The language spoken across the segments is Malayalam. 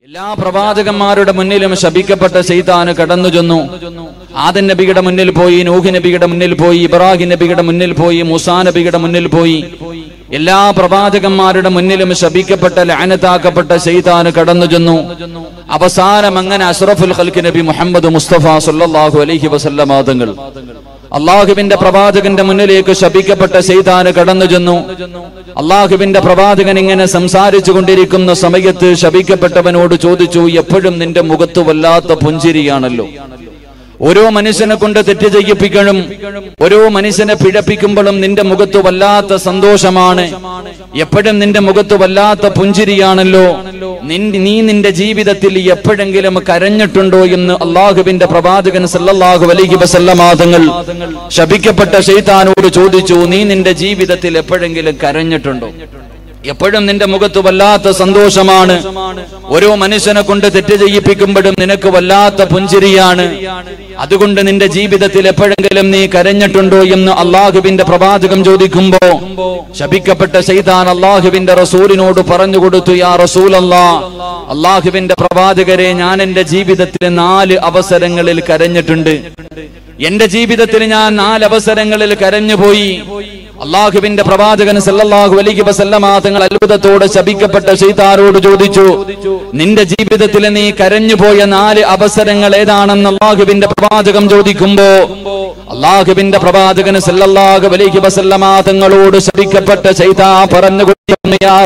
എല്ലാ പ്രവാചകന്മാരുടെ മുന്നിലും ശപിക്കപ്പെട്ട ശൈത്താന് കടന്നു ചെന്നു ആദൻ നബിയുടെ മുന്നിൽ പോയി നൂഹ് നബിയുടെ മുന്നിൽ പോയി ഇബ്രാഹിം നബിയുടെ മുന്നിൽ പോയി മുസാ നബിയുടെ മുന്നിൽ പോയി എല്ലാ പ്രവാചകന്മാരുടെ മുന്നിലും ശപിക്കപ്പെട്ട ലാനത്താക്കപ്പെട്ട ശൈത്താന് കടന്നു ചെന്നു അവസാനം അങ്ങനെ അഷ്റഫുൽ ഖൽക്ക് നബി മുഹമ്മദ് മുസ്തഫ സല്ലല്ലാഹു അലൈഹി വസല്ലമ തങ്ങൾ അള്ളാഹുവിന്റെ പ്രവാചകന്റെ മുന്നിലേക്ക് ശപിക്കപ്പെട്ട ശൈതാന് കടന്നു ചെന്നു അള്ളാഹുവിന്റെ പ്രവാചകൻ ഇങ്ങനെ സംസാരിച്ചു കൊണ്ടിരിക്കുന്ന സമയത്ത് ശപിക്കപ്പെട്ടവനോട് ചോദിച്ചു എപ്പോഴും നിന്റെ മുഖത്ത് വല്ലാത്ത പുഞ്ചിരിയാണല്ലോ ഓരോ മനുഷ്യനെ കൊണ്ട് തെറ്റ് ചെയ്യിപ്പിക്കണം ഓരോ മനുഷ്യനെ പിഴപ്പിക്കുമ്പോഴും നിന്റെ മുഖത്ത് വല്ലാത്ത സന്തോഷമാണ് എപ്പോഴും നിന്റെ മുഖത്ത് വല്ലാത്ത പുഞ്ചിരിയാണല്ലോ നിൻ- നീ നിന്റെ ജീവിതത്തിൽ എപ്പോഴെങ്കിലും കരഞ്ഞിട്ടുണ്ടോ എന്ന് അള്ളാഹുവിന്റെ പ്രവാചകൻ സല്ലല്ലാഹു അലൈഹി വസല്ലമാതങ്ങൾ ശപിക്കപ്പെട്ട ഷെയ്ത്താനോട് ചോദിച്ചു നീ നിന്റെ ജീവിതത്തിൽ എപ്പോഴെങ്കിലും കരഞ്ഞിട്ടുണ്ടോ എപ്പോഴും നിന്റെ മുഖത്ത് വല്ലാത്ത സന്തോഷമാണ് ഓരോ മനുഷ്യനെ കൊണ്ട് തെറ്റ് ചെയ്യിപ്പിക്കുമ്പോഴും നിനക്ക് വല്ലാത്ത പുഞ്ചിരിയാണ് അതുകൊണ്ട് നിന്റെ ജീവിതത്തിൽ എപ്പോഴെങ്കിലും നീ കരഞ്ഞിട്ടുണ്ടോ എന്ന് അള്ളാഹുവിന്റെ പ്രവാചകം ചോദിക്കുമ്പോ ശപിക്കപ്പെട്ട ശൈതാൻ അള്ളാഹുവിന്റെ റസൂലിനോട് പറഞ്ഞു കൊടുത്തു യാ റസൂൽ അള്ളാഹുവിന്റെ പ്രവാചകരെ ഞാൻ എന്റെ ജീവിതത്തിൽ നാല് അവസരങ്ങളിൽ കരഞ്ഞിട്ടുണ്ട് എന്റെ ജീവിതത്തിൽ ഞാൻ നാല് അവസരങ്ങളിൽ കരഞ്ഞുപോയി അള്ളാഹുവിന്റെ പ്രവാചകൻ സല്ലല്ലാഹു അലൈഹി വസല്ലമ തങ്ങൾ അത്ഭുതത്തോടെ ശപിക്കപ്പെട്ട ശൈതാനോട് ചോദിച്ചു നിന്റെ ജീവിതത്തിൽ നീ കരഞ്ഞുപോയ നാല് അവസരങ്ങൾ ഏതാണെന്ന് അള്ളാഹുവിന്റെ പ്രവാചകം ചോദിക്കുമ്പോ അള്ളാഹുവിന്റെ പ്രവാചകൻ സല്ലല്ലാഹു അലൈഹി വസല്ലമ തങ്ങളോട് ശപിക്കപ്പെട്ട ശൈതാ പറഞ്ഞു കൊടുക്കുന്നു യാ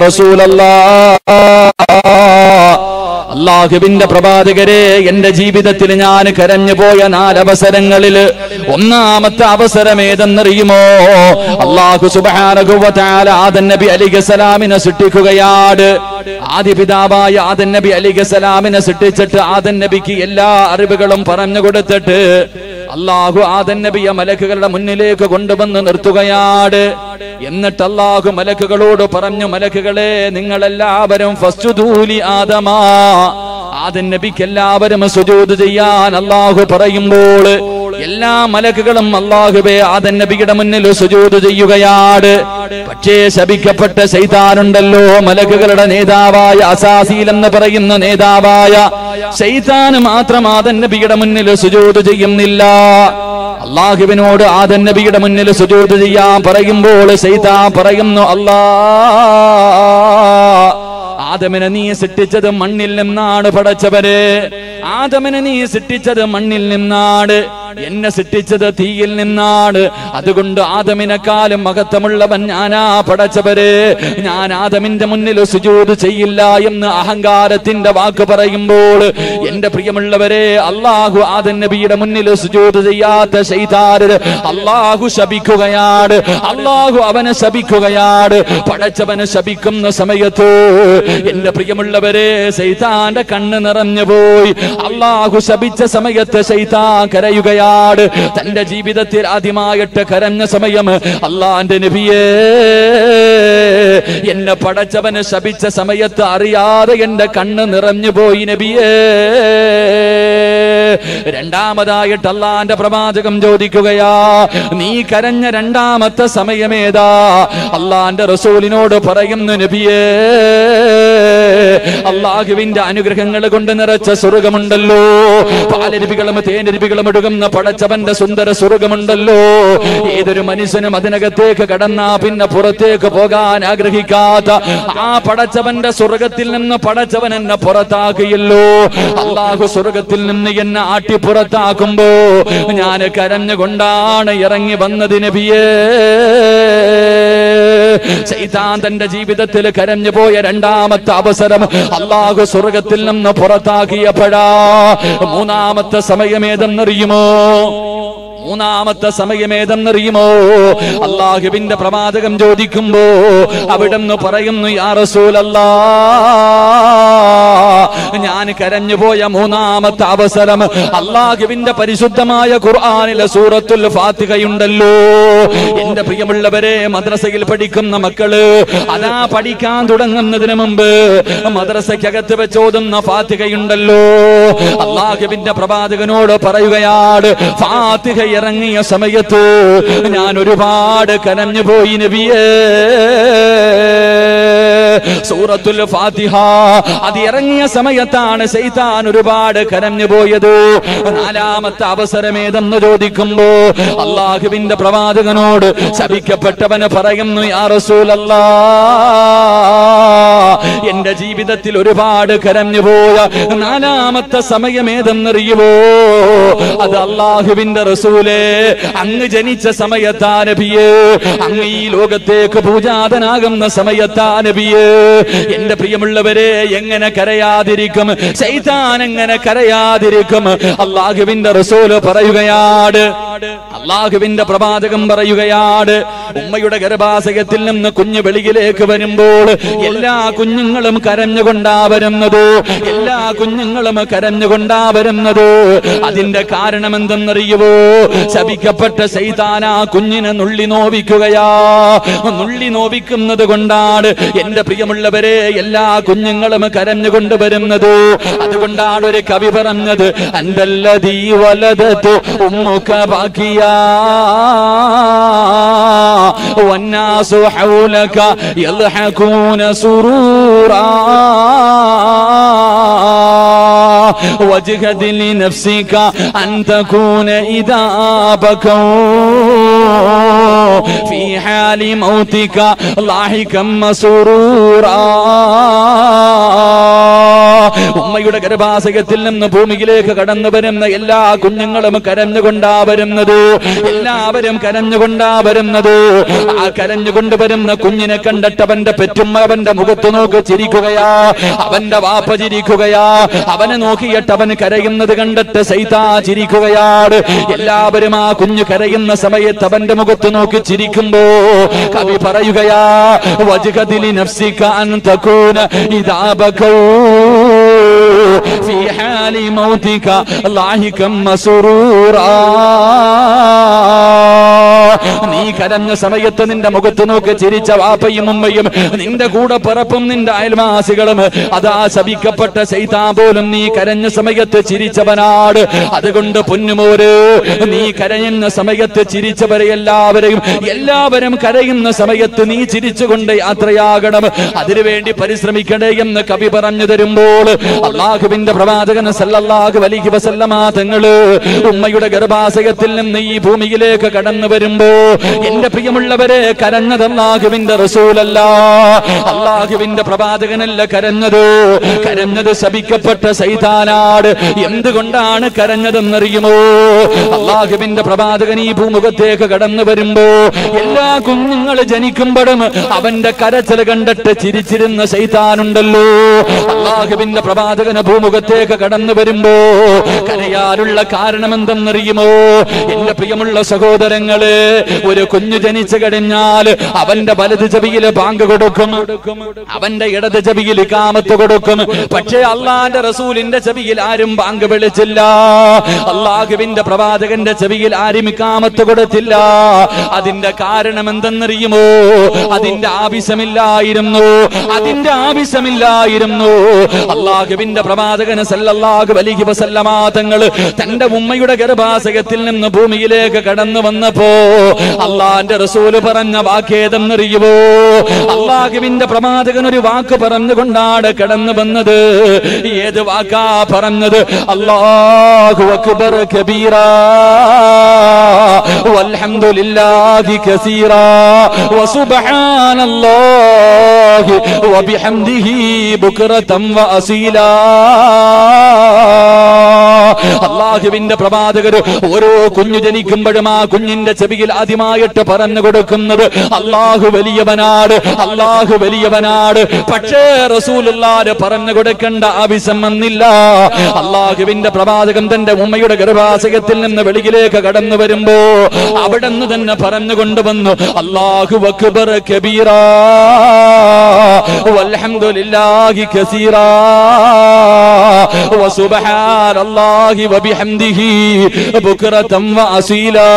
റസൂലല്ലാഹ് അള്ളാഹുവിന്റെ പ്രവാചകരെ എന്റെ ജീവിതത്തിൽ ഞാൻ കരഞ്ഞുപോയ നാലവസരങ്ങളിൽ ഒന്നാമത്തെ അവസരം ഏതെന്നറിയുമോ അള്ളാഹു സുബാനകുവത്താല ആദൻ നബി അലിഖസലാമിനെ സൃഷ്ടിക്കുകയാണ് ആദ്യ പിതാവായ ആദൻ നബി അലിഖസലാമിനെ സൃഷ്ടിച്ചിട്ട് ആദൻ നബിക്ക് എല്ലാ അറിവുകളും പറഞ്ഞു കൊടുത്തിട്ട് അള്ളാഹു ആദൻ നബിയെ മലക്കുകളുടെ മുന്നിലേക്ക് കൊണ്ടുവന്ന് നിർത്തുകയാണ് എന്നിട്ട് അള്ളാഹു മലക്കുകളോട് പറഞ്ഞു മലക്കുകളെ നിങ്ങളെല്ലാവരും ഫസ്റ്റ് ധൂലി ആദമാ ആദൻ നബിക്ക് എല്ലാവരും സുജൂത് ചെയ്യാൻ അള്ളാഹു പറയുമ്പോൾ എല്ലാ മലക്കുകളും അള്ളാഹുബെ ആദൻ നബിയുടെ മുന്നിൽ സുജൂത് ചെയ്യുകയാണ് പക്ഷേ ശപിക്കപ്പെട്ട ശൈതാനുണ്ടല്ലോ മലക്കുകളുടെ നേതാവായ അസാസീൽ എന്ന് പറയുന്ന നേതാവായ ശൈതാന് മാത്രം ആദൻ നബിയുടെ മുന്നിൽ സുജൂത് ചെയ്യുന്നില്ല അള്ളാഹുവിനോട് ആദൻ നബിയുടെ മുന്നിൽ സുജൂത് ചെയ്യാൻ പറയുമ്പോൾ ശൈതാ പറയുന്നു അല്ലാ ആദമിനെ നീ സൃഷ്ടിച്ചത് മണ്ണിൽ നിന്നാണ് പടച്ചവര് ആദമിനെ നീ സൃഷ്ടിച്ചത് മണ്ണിൽ നിന്നാണ് എന്നെ സൃഷ്ടിച്ചത് തീയിൽ നിന്നാണ് അതുകൊണ്ട് ആദമിനെക്കാളും മഹത്വമുള്ളവൻ ഞാനാ പടച്ചവര് ഞാൻ ആദമിന്റെ മുന്നിൽ സുജൂത് ചെയ്യില്ല എന്ന് അഹങ്കാരത്തിന്റെ വാക്ക് പറയുമ്പോൾ എന്റെ പ്രിയമുള്ളവരെ അള്ളാഹു ആദൻ നബിയുടെ മുന്നിൽ സുജൂത് ചെയ്യാത്ത ശൈതാര് അള്ളാഹു ശപിക്കുകയാണ് അള്ളാഹു അവനെ ശപിക്കുകയാണ് പടച്ചവന് ശപിക്കുന്ന സമയത്ത് എന്റെ പ്രിയമുള്ളവരെ സൈതാന്റെ കണ്ണ് നിറഞ്ഞു പോയി അള്ളാഹു ശപിച്ച സമയത്ത് സൈതാൻ കരയുകയാണ് തന്റെ ജീവിതത്തിൽ ആദ്യമായിട്ട് കരഞ്ഞ സമയം അള്ളാന്റെ നബിയേ എന്നെ പടച്ചവന് ശപിച്ച സമയത്ത് അറിയാതെ എന്റെ കണ്ണ് നിറഞ്ഞു പോയി നബിയേ രണ്ടാമതായിട്ട് അള്ളാന്റെ പ്രവാചകം ചോദിക്കുകയാ നീ കരഞ്ഞ രണ്ടാമത്തെ സമയമേതാ അള്ളാന്റെ റസൂലിനോട് പറയുന്നു നബിയേ അള്ളാഹുവിന്റെ അനുഗ്രഹങ്ങൾ കൊണ്ട് നിറച്ച സ്വർഗമുണ്ടല്ലോ പാലരുവികളും തേനരുവികളും ഒടുകുന്ന പടച്ചവന്റെ സുന്ദര സ്വർഗമുണ്ടല്ലോ ഏതൊരു മനുഷ്യനും അതിനകത്തേക്ക് കടന്നാ പിന്നെ പുറത്തേക്ക് പോകാൻ ആഗ്രഹിക്കാത്ത ആ പടച്ചവന്റെ സ്വർഗത്തിൽ നിന്ന് പടച്ചവൻ എന്നെ പുറത്താക്കിയല്ലോ അള്ളാഹു സ്വർഗത്തിൽ നിന്ന് എന്നെ ആട്ടി പുറത്താക്കുമ്പോ ഞാൻ കരഞ്ഞുകൊണ്ടാണ് ഇറങ്ങി വന്നത് നബിയേ ശൈതാൻ തന്റെ ജീവിതത്തിൽ കരഞ്ഞു പോയ രണ്ടാമത്തെ അവസരം അള്ളാഹു സ്വർഗത്തിൽ നിന്ന് പുറത്താക്കിയപ്പോഴാ മൂന്നാമത്തെ സമയമേതെന്നറിയുമോ മൂന്നാമത്തെ സമയമേതെന്നറിയുമോ അള്ളാഹുവിന്റെ പ്രവാചകം ചോദിക്കുമ്പോ അവിടെന്ന് പറയുന്നു യാ റസൂലല്ലാ ഞാൻ കരഞ്ഞുപോയ മൂന്നാമത്തെ അവസരം അള്ളാഹുവിന്റെ പരിശുദ്ധമായ ഖുർആാനിലെ സൂറത്തുൽ ഫാത്തിഹയുണ്ടല്ലോ എന്റെ പ്രിയമുള്ളവരെ മദ്രസയിൽ പഠിക്കുന്ന മക്കള് അതാ പഠിക്കാൻ തുടങ്ങുന്നതിന് മുമ്പ് മദ്രസയ്ക്കകത്ത് വെച്ചോതുന്ന ഫാത്തിഹയുണ്ടല്ലോ അള്ളാഹുവിന്റെ പ്രവാചകനോട് പറയുകയാണ് ഫാത്തിഹ ഇറങ്ങിയ സമയത്ത് ഞാൻ ഒരുപാട് കരഞ്ഞു പോയി നബിയേ സൂറത്തുൽ ഫാത്തിഹ അത് ഇറങ്ങിയ സമയത്താണ് ശൈത്താൻ ഒരുപാട് കരഞ്ഞു പോയത് നാലാമത്തെ അവസരമേതെന്ന് ചോദിക്കുമ്പോ അള്ളാഹുവിന്റെ പ്രവാചകനോട് ശപിക്കപ്പെട്ടവന് പറയുന്നു യാ റസൂലല്ലാ എന്റെ ജീവിതത്തിൽ ഒരുപാട് കരഞ്ഞു പോയ നാലാമത്തെ സമയമേതെന്നറിയുമോ അത് അള്ളാഹുവിന്റെ റസൂലേ അങ്ങ് ജനിച്ച സമയത്താ നബിയേ അങ്ങ് ഈ ലോകത്തേക്ക് പൂജാതനാകുന്ന സമയത്താ നബിയേ എന്റെ പ്രിയമുള്ളവരെ എങ്ങനെ കരയാതിരിക്കും ശൈതാൻ എങ്ങനെ കരയാതിരിക്കും അള്ളാഹുവിന്റെ റസൂല് പറയുകയാണ് അള്ളാഹുവിന്റെ പ്രവാചകം പറയുകയാണ് ഉമ്മയുടെ ഗർഭാശയത്തിൽ നിന്ന് കുഞ്ഞ് വെളിയിലേക്ക് വരുമ്പോൾ എല്ലാ കുഞ്ഞുങ്ങളും കരഞ്ഞുകൊണ്ടാ വരുന്നത് എല്ലാ കുഞ്ഞുങ്ങളും കരഞ്ഞുകൊണ്ടാ വരുന്നത് അതിന്റെ കാരണം എന്തെന്നറിയുവോ ശപിക്കപ്പെട്ട സൈതാന കുഞ്ഞിനെ നുള്ളി നോവിക്കുകയാ നുള്ളി നോവിക്കുന്നത് കൊണ്ടാണ് എന്റെ പ്രിയമുള്ളവരെ എല്ലാ കുഞ്ഞുങ്ങളും കരഞ്ഞുകൊണ്ട് വരുന്നത് അതുകൊണ്ടാണ് ഒരു കവി പറഞ്ഞത് അൻപല്ലതീ വലതത്തു ഉമ്മുക ബാക്കിയാ والناس حولك يضحكون سرورا واجهد لنفسك أن تكون إذا بكوا في حال موتك لاحقا مسرورا ഉമ്മയുടെ ഗർഭാശയത്തിൽ നിന്ന് ഭൂമിയിലേക്ക് കടന്നു വരുന്ന എല്ലാ കുഞ്ഞുങ്ങളും കരഞ്ഞുകൊണ്ടാ വരുന്നത് എല്ലാവരും കരഞ്ഞുകൊണ്ടാ വരുന്നത് ആ കരഞ്ഞുകൊണ്ട് വരുന്ന കുഞ്ഞിനെ കണ്ടിട്ട് അവന്റെ പെറ്റുമ്മ അവന്റെ മുഖത്ത് നോക്കി ചിരിക്കുകയാ അവന്റെ വാപ്പ ചിരിക്കുകയാ അവനെ നോക്കിയിട്ട് അവൻ കരയുന്നത് കണ്ടിട്ട് സൈതാ ചിരിക്കുകയാണ് എല്ലാവരും ആ കുഞ്ഞു കരയുന്ന സമയത്ത് അവന്റെ മുഖത്ത് നോക്കി ചിരിക്കുമ്പോ കവി പറയുകയാ വജുകതിലി നഫ്സിക്കാൻ തക്കൂന ഇതാ ബകൂ في حال موتك لاحقا مسرورا നീ കരഞ്ഞ സമയത്ത് നിന്റെ മുഖത്ത് നോക്കി ചിരിച്ച വാപ്പയും ഉമ്മയും നിന്റെ കൂടെ പിറപ്പും നിന്റെ അയൽവാസികളും അതാ ശപിക്കപ്പെട്ട ചെയ്താ പോലും നീ കരഞ്ഞ സമയത്ത് ചിരിച്ചവനാട് അതുകൊണ്ട് പൊന്നുമോര് നീ കരയുന്ന സമയത്ത് ചിരിച്ചവരെ എല്ലാവരെയും എല്ലാവരും കരയുന്ന സമയത്ത് നീ ചിരിച്ചുകൊണ്ട് യാത്രയാകണം അതിനുവേണ്ടി പരിശ്രമിക്കണേ എന്ന് കവി പറഞ്ഞു തരുമ്പോൾ അള്ളാഹുവിന്റെ പ്രവാചകൻ സല്ലല്ലാഹു അലൈഹി വസല്ലമ തങ്ങള് ഉമ്മയുടെ ഗർഭാശയത്തിൽ നിന്ന് ഈ ഭൂമിയിലേക്ക് കടന്നു വരുമ്പോ എന്റെ പ്രിയമുള്ളവരെ കരഞ്ഞത് അള്ളാഹുവിന്റെ റസൂലല്ല അള്ളാഹുവിന്റെ പ്രവാചകനല്ല കരഞ്ഞത് കരഞ്ഞത് ശപിക്കപ്പെട്ട സൈതാനാട് എന്തുകൊണ്ടാണ് കരഞ്ഞതെന്നറിയുമോ അള്ളാഹുവിന്റെ പ്രവാചകൻ ഈ ഭൂമുഖത്തേക്ക് കടന്നു വരുമ്പോ എല്ലാ കുഞ്ഞുങ്ങൾ ജനിക്കുമ്പോഴും അവന്റെ കരച്ചൽ കണ്ടിട്ട് ചിരിച്ചിരുന്ന സൈതാനുണ്ടല്ലോ അള്ളാഹുവിന്റെ പ്രവാചകന് ഭൂമുഖത്തേക്ക് കടന്നു വരുമ്പോ കരയാനുള്ള കാരണം എന്തെന്നറിയുമോ എന്റെ പ്രിയമുള്ള സഹോദരങ്ങള് ഒരു കുഞ്ഞു ജനിച്ചു കഴിഞ്ഞാൽ അവന്റെ വലത് ചെവിയില് ബാങ്ക് കൊടുക്കും അവന്റെ ഇടത് ചെവിയിൽ കാമത്ത് കൊടുക്കും പക്ഷേ അള്ളാന്റെ റസൂലിന്റെ ചെവിയിൽ ആരും ബാങ്ക് വിളിച്ചില്ല അള്ളാഹുവിന്റെ പ്രവാചകന്റെ ചെവിയിൽ ആരും കാമത്ത് കൊടുത്തില്ല അതിന്റെ കാരണം എന്തെന്നറിയുമോ അതിന്റെ ആവശ്യമില്ലായിരുന്നു അതിന്റെ ആവശ്യമില്ലായിരുന്നു അള്ളാഹുവിന്റെ പ്രവാചകന് സല്ലല്ലാഹു അലൈഹി വസല്ലമ തങ്ങൾ തന്റെ ഉമ്മയുടെ ഗർഭാശയത്തിൽ നിന്ന് ഭൂമിയിലേക്ക് കടന്നു വന്നപ്പോ അള്ളാന്റെ റസൂല് പറഞ്ഞ വാക്കേതെന്നറിയുവോ അള്ളാഹുവിന്റെ പ്രവാചകൻ ഒരു വാക്ക് പറഞ്ഞുകൊണ്ടാണ് കടന്നു വന്നത് ഏത് വാക്കാ പറഞ്ഞത് അള്ളാഹു അക്ബർ കബീറ വൽഹംദുലില്ലാഹി കസീറാ വസുബ്ഹാനല്ലാഹി വബിഹംദിഹി ബുക്റതം വഅസീലാ അള്ളാഹുവിന്റെ പ്രവാചകര് ഓരോ കുഞ്ഞു ജനിക്കുമ്പോഴും ആ കുഞ്ഞിന്റെ ചെവിയിൽ ആദ്യമായിട്ട് പറഞ്ഞു കൊടുക്കുന്നത് അള്ളാഹു വലിയവനാട് അള്ളാഹു വലിയവനാട് പക്ഷേ റസൂലുള്ളാര് പറഞ്ഞു കൊടുക്കേണ്ട ആവശ്യം വന്നില്ല അള്ളാഹുവിന്റെ പ്രവാചകൻ തന്റെ ഉമ്മയുടെ ഗർഭാശയത്തിൽ നിന്ന് വെളിയിലേക്ക് കടന്നു വരുമ്പോ അവിടെ നിന്ന് തന്നെ പറഞ്ഞു കൊണ്ടുവന്നു അള്ളാഹു അക്ബർ കബീറ വൽഹംദുലില്ലാഹി കസീറാ وسبحان الله وبحمده بكرة وأصيلا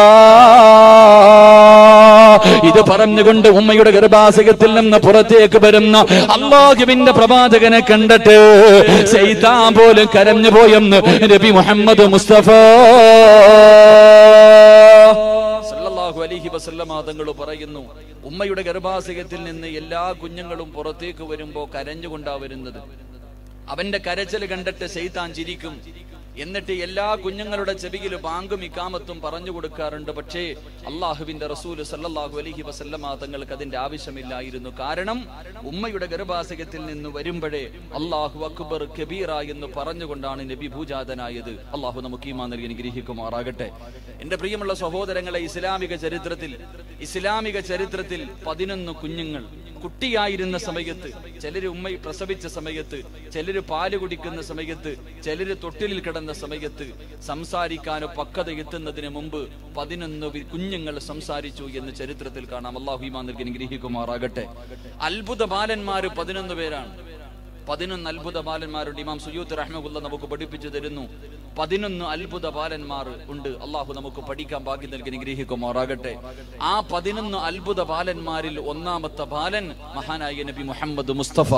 ഇത് പറഞ്ഞുകൊണ്ട് ഉമ്മയുടെ ഗർഭാശയത്തിൽ നിന്ന് പുറത്തേക്ക് വരുന്ന അള്ളാഹുവിന്റെ പ്രവാചകനെ കണ്ടിട്ട് ചെയ്താൻ പോലും കരഞ്ഞു പോയെന്ന് നബി മുഹമ്മദ് മുസ്തഫ സല്ലല്ലാഹു അലൈഹി വസല്ലമ തങ്ങൾ പറയുന്നു ഉമ്മയുടെ ഗർഭാശയത്തിൽ നിന്ന് എല്ലാ കുഞ്ഞുങ്ങളും പുറത്തേക്ക് വരുമ്പോ കരഞ്ഞുകൊണ്ടാ വരുന്നത് അവന്റെ കരച്ചിൽ കണ്ടിട്ട് ശൈത്താൻ ചിരിക്കും എന്നിട്ട് എല്ലാ കുഞ്ഞുങ്ങളുടെ ചെവിയിൽ ബാങ്കും ഇക്കാമത്തും പറഞ്ഞു കൊടുക്കാറുണ്ട് പക്ഷേ അള്ളാഹുവിന്റെ റസൂല് സല്ലല്ലാഹു അലൈഹി വസല്ലമ തങ്ങൾക്ക് അതിന്റെ ആവശ്യമില്ലായിരുന്നു കാരണം ഉമ്മയുടെ ഗർഭാശയത്തിൽ നിന്ന് വരുമ്പോഴേ അള്ളാഹു അക്ബർ കബീറ എന്ന് പറഞ്ഞുകൊണ്ടാണ് നബി ഭൂജാതനായത് അള്ളാഹു നമുക്ക് ഈമാ നൽകി അനുഗ്രഹിക്കുമാറാകട്ടെ എന്റെ പ്രിയമുള്ള സഹോദരങ്ങളെ ഇസ്ലാമിക ചരിത്രത്തിൽ ഇസ്ലാമിക ചരിത്രത്തിൽ പതിനൊന്ന് കുഞ്ഞുങ്ങൾ കുട്ടിയായിരുന്ന സമയത്ത് ചിലര് ഉമ്മ പ്രസവിച്ച സമയത്ത് ചിലര് പാല് കുടിക്കുന്ന സമയത്ത് ചിലര് തൊട്ടിലിൽ കിടന്ന സമയത്ത് സംസാരിക്കാനോ പക്വത എത്തുന്നതിന് മുമ്പ് പതിനൊന്ന് വി- കുഞ്ഞുങ്ങൾ സംസാരിച്ചു എന്ന് ചരിത്രത്തിൽ കാണാം അള്ളാഹു ഈമാൻ നൽകി അനുഗ്രഹിക്കുമാറാകട്ടെ അത്ഭുത ബാലന്മാര് പതിനൊന്ന് പേരാണ് പതിനൊന്ന് അത്ഭുത ബാലന്മാരുണ്ട് ഇമാം സുയൂത്ത് റഹ്മുല്ല നമുക്ക് പഠിപ്പിച്ചു തരുന്നു പതിനൊന്ന് അത്ഭുത ബാലന്മാർ ഉണ്ട് അള്ളാഹു നമുക്ക് പഠിക്കാൻ ഭാഗ്യം നൽകി അനുഗ്രഹിക്കുമാറാകട്ടെ ആ പതിനൊന്ന് അത്ഭുത ബാലന്മാരിൽ ഒന്നാമത്തെ ബാലൻ മഹാനായ നബി മുഹമ്മദ് മുസ്തഫ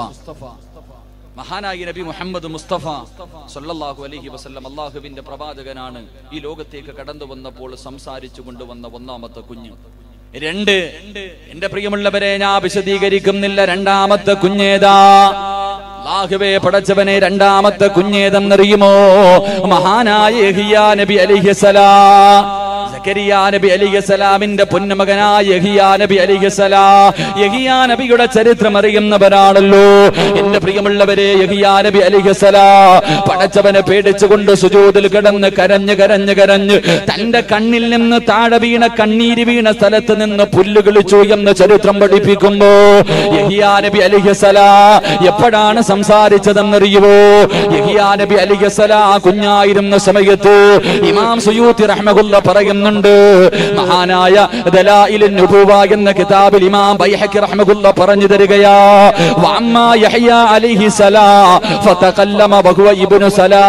മഹാനായ നബി മുഹമ്മദ് മുസ്തഫ സല്ലല്ലാഹു അലൈഹി വസല്ലം അള്ളാഹുവിന്റെ പ്രവാചകനാണ് ഈ ലോകത്തേക്ക് കടന്നു വന്നപ്പോൾ സംസാരിച്ചു കൊണ്ടുവന്ന ഒന്നാമത്തെ കുഞ്ഞ് രണ്ട് എന്റെ പ്രിയമുള്ളവരെ ഞാൻ വിശദീകരിക്കുന്നില്ല രണ്ടാമത്തെ കുഞ്ഞേതാ അല്ലാഹുവേ പടച്ചവനെ രണ്ടാമത്തെ കുഞ്ഞേതെന്നറിയുമോ മഹാനായ യഹിയാ നബി അലിഹിസലാം സക്കരിയ നബി അലിഹിസലാമിന്റെ പൊന്നുമകനായ യഹിയാ നബി അലിഹിസലാ യഹിയാ നബിയുടെ ചരിത്രം അറിയുന്നവരാണല്ലോ എന്റെ പ്രിയമുള്ളവരെ യഹിയാ നബി അലിഹിസലാ പടച്ചവനെ പേടിച്ചുകൊണ്ട് സുജൂതിൽ കിടന്ന് കരഞ്ഞ് കരഞ്ഞ് കരഞ്ഞ് തന്റെ കണ്ണിൽ നിന്ന് താഴെ വീണ കണ്ണീര് വീണ സ്ഥലത്ത് നിന്ന് പുല്ല് കിളിച്ചു എന്ന് ചരിത്രം പഠിപ്പിക്കുമ്പോ യഹിയാ നബി അലിഹിസലാ എപ്പോഴാണ് സംസാരിച്ചതെന്നറിയുവോ യഹിയാ നബി അലിഹിസലാ കുഞ്ഞായിരുന്ന സമയത്ത് ഇമാം സുയൂത്തി റഹ്മഹുല്ല പറയുന്നുണ്ട് മഹാനായ ദലായിലുൻ നുബുവ എന്ന കിതാബിൽ ഇമാം ബൈഹഖി റഹ്മഹുല്ല പറഞ്ഞു തരികയാ വഅമ്മാ യഹ്യ അലൈഹി സലാ ഫതകല്ലമ വഹുവ ഇബ്നു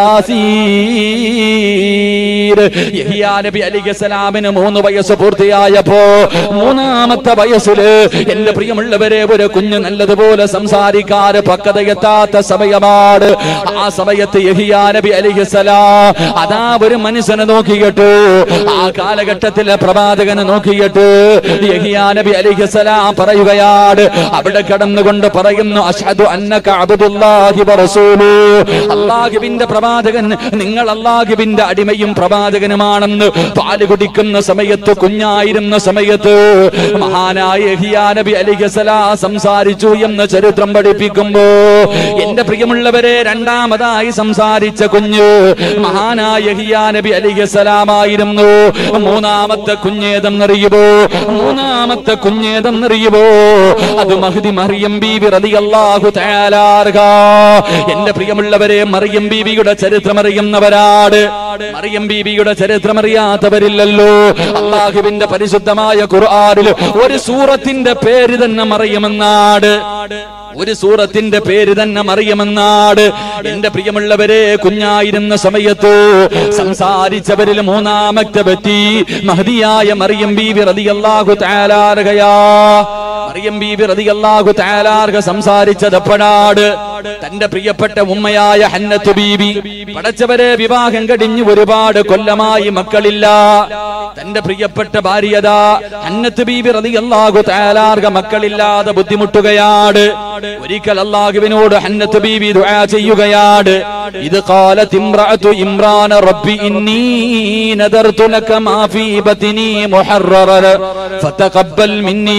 സലാസീർ യഹ്യ നബി അലൈഹി സലാമിന് മൂന്ന് വയസ്സ് പൂർത്തിയായപ്പോ മൂന്നാമത്തെ വയസ്സില് എന്റെ പ്രിയമുള്ളവരെ ഒരു കുഞ്ഞ് നല്ലതുപോലെ സംസാരിക്കാറ് പക്വതയെത്താത്ത സമയമാണ് ആ സമയത്ത് യഹിയാ നബി അലിഹിസലാ അതാ ഒരു മനുഷ്യനെ നോക്കിയിട്ട് ആ കാലഘട്ടത്തിലെ പ്രവാചകനെ നോക്കിയിട്ട് യഹിയാ നബി അലിഹിസലാ പറയുകയാണ് അവിടെ കടന്നുകൊണ്ട് പറയുന്നു അഷ്ഹദു അന്നക അബ്ദുല്ലാഹി വറസൂലു അല്ലാഹുവിന്റെ പ്രവാചകൻ നിങ്ങൾ അല്ലാഹുവിന്റെ അടിമയും പ്രവാചകനുമാണെന്ന് പാല് കുടിക്കുന്ന സമയത്ത് കുഞ്ഞായിരുന്ന സമയത്ത് മഹാനായ യഹിയാ നബി അലിഹിസലാ സംസാരിച്ചു എന്ന് ചരിത്രം പഠിപ്പിക്കുമ്പോ എന്റെ പ്രിയമുള്ളവരെ രണ്ടാമതായി സംസാരിച്ച കുഞ്ഞ് മഹാനായ യഹിയാ നബി അലിഹിസലാമായിരുന്നു മൂന്നാമത്തെ കുഞ്ഞേതെന്നറിയുമോ മൂന്നാമത്തെ കുഞ്ഞേതെന്നറിയുമോ അത് മഹദി മറിയം ബീവി റളിയല്ലാഹു തആലാർഹ എന്റെ പ്രിയമുള്ളവരെ മറിയം ബീവിയുടെ ചരിത്രം അറിയുന്നവരാണ് മറിയം ബീവിയുടെ ചരിത്രം അറിയാത്തവരില്ലല്ലോ അള്ളാഹുവിന്റെ പരിശുദ്ധമായ ഖുർആനിൽ ഒരു സൂറത്തിന്റെ പേര് തന്നെ മറിയുമെന്നാട് ഒരു സൂറത്തിന്റെ പേര് തന്നെ മറിയുമെന്നാട് എന്റെ പ്രിയമുള്ളവരെ കുഞ്ഞായിരുന്ന സമയത്ത് സംസാരിച്ചവരിൽ മൂന്നാമത്തെ വ്യക്തി മഹതിയായ മറിയം ബീവി റളിയല്ലാഹു തആലാർഹയാ മറിയം ബീബി റളിയല്ലാഹു തആലാർഹ സംസാരിച്ചത് എപ്പോഴാണ് തന്റെ പ്രിയപ്പെട്ട ഉമ്മയായ ഹന്നത്ത് ബീബി പടച്ചവരെ വിവാഹം കഴിഞ്ഞ് ഒരുപാട് കൊല്ലമായി മക്കളില്ല തന്റെ പ്രിയപ്പെട്ട ഭാര്യത ഹന്നത്ത് ബീബി റളിയല്ലാഹു തആലാർഹ മക്കളില്ലാതെ ബുദ്ധിമുട്ടുകയാണ് ഒരിക്കൽ അല്ലാഹുവിനോട് ഹന്നത്ത് ബീബി ദുആ ചെയ്യുകയാണ് ഇത് ഖാലത്ത് ഇംറഅതു ഇമ്രാന റബ്ബി ഇന്നി നദർതു ലക മാ ഫീ ബത്നി മുഹററ ഫതഖബ്ബൽ മിന്നി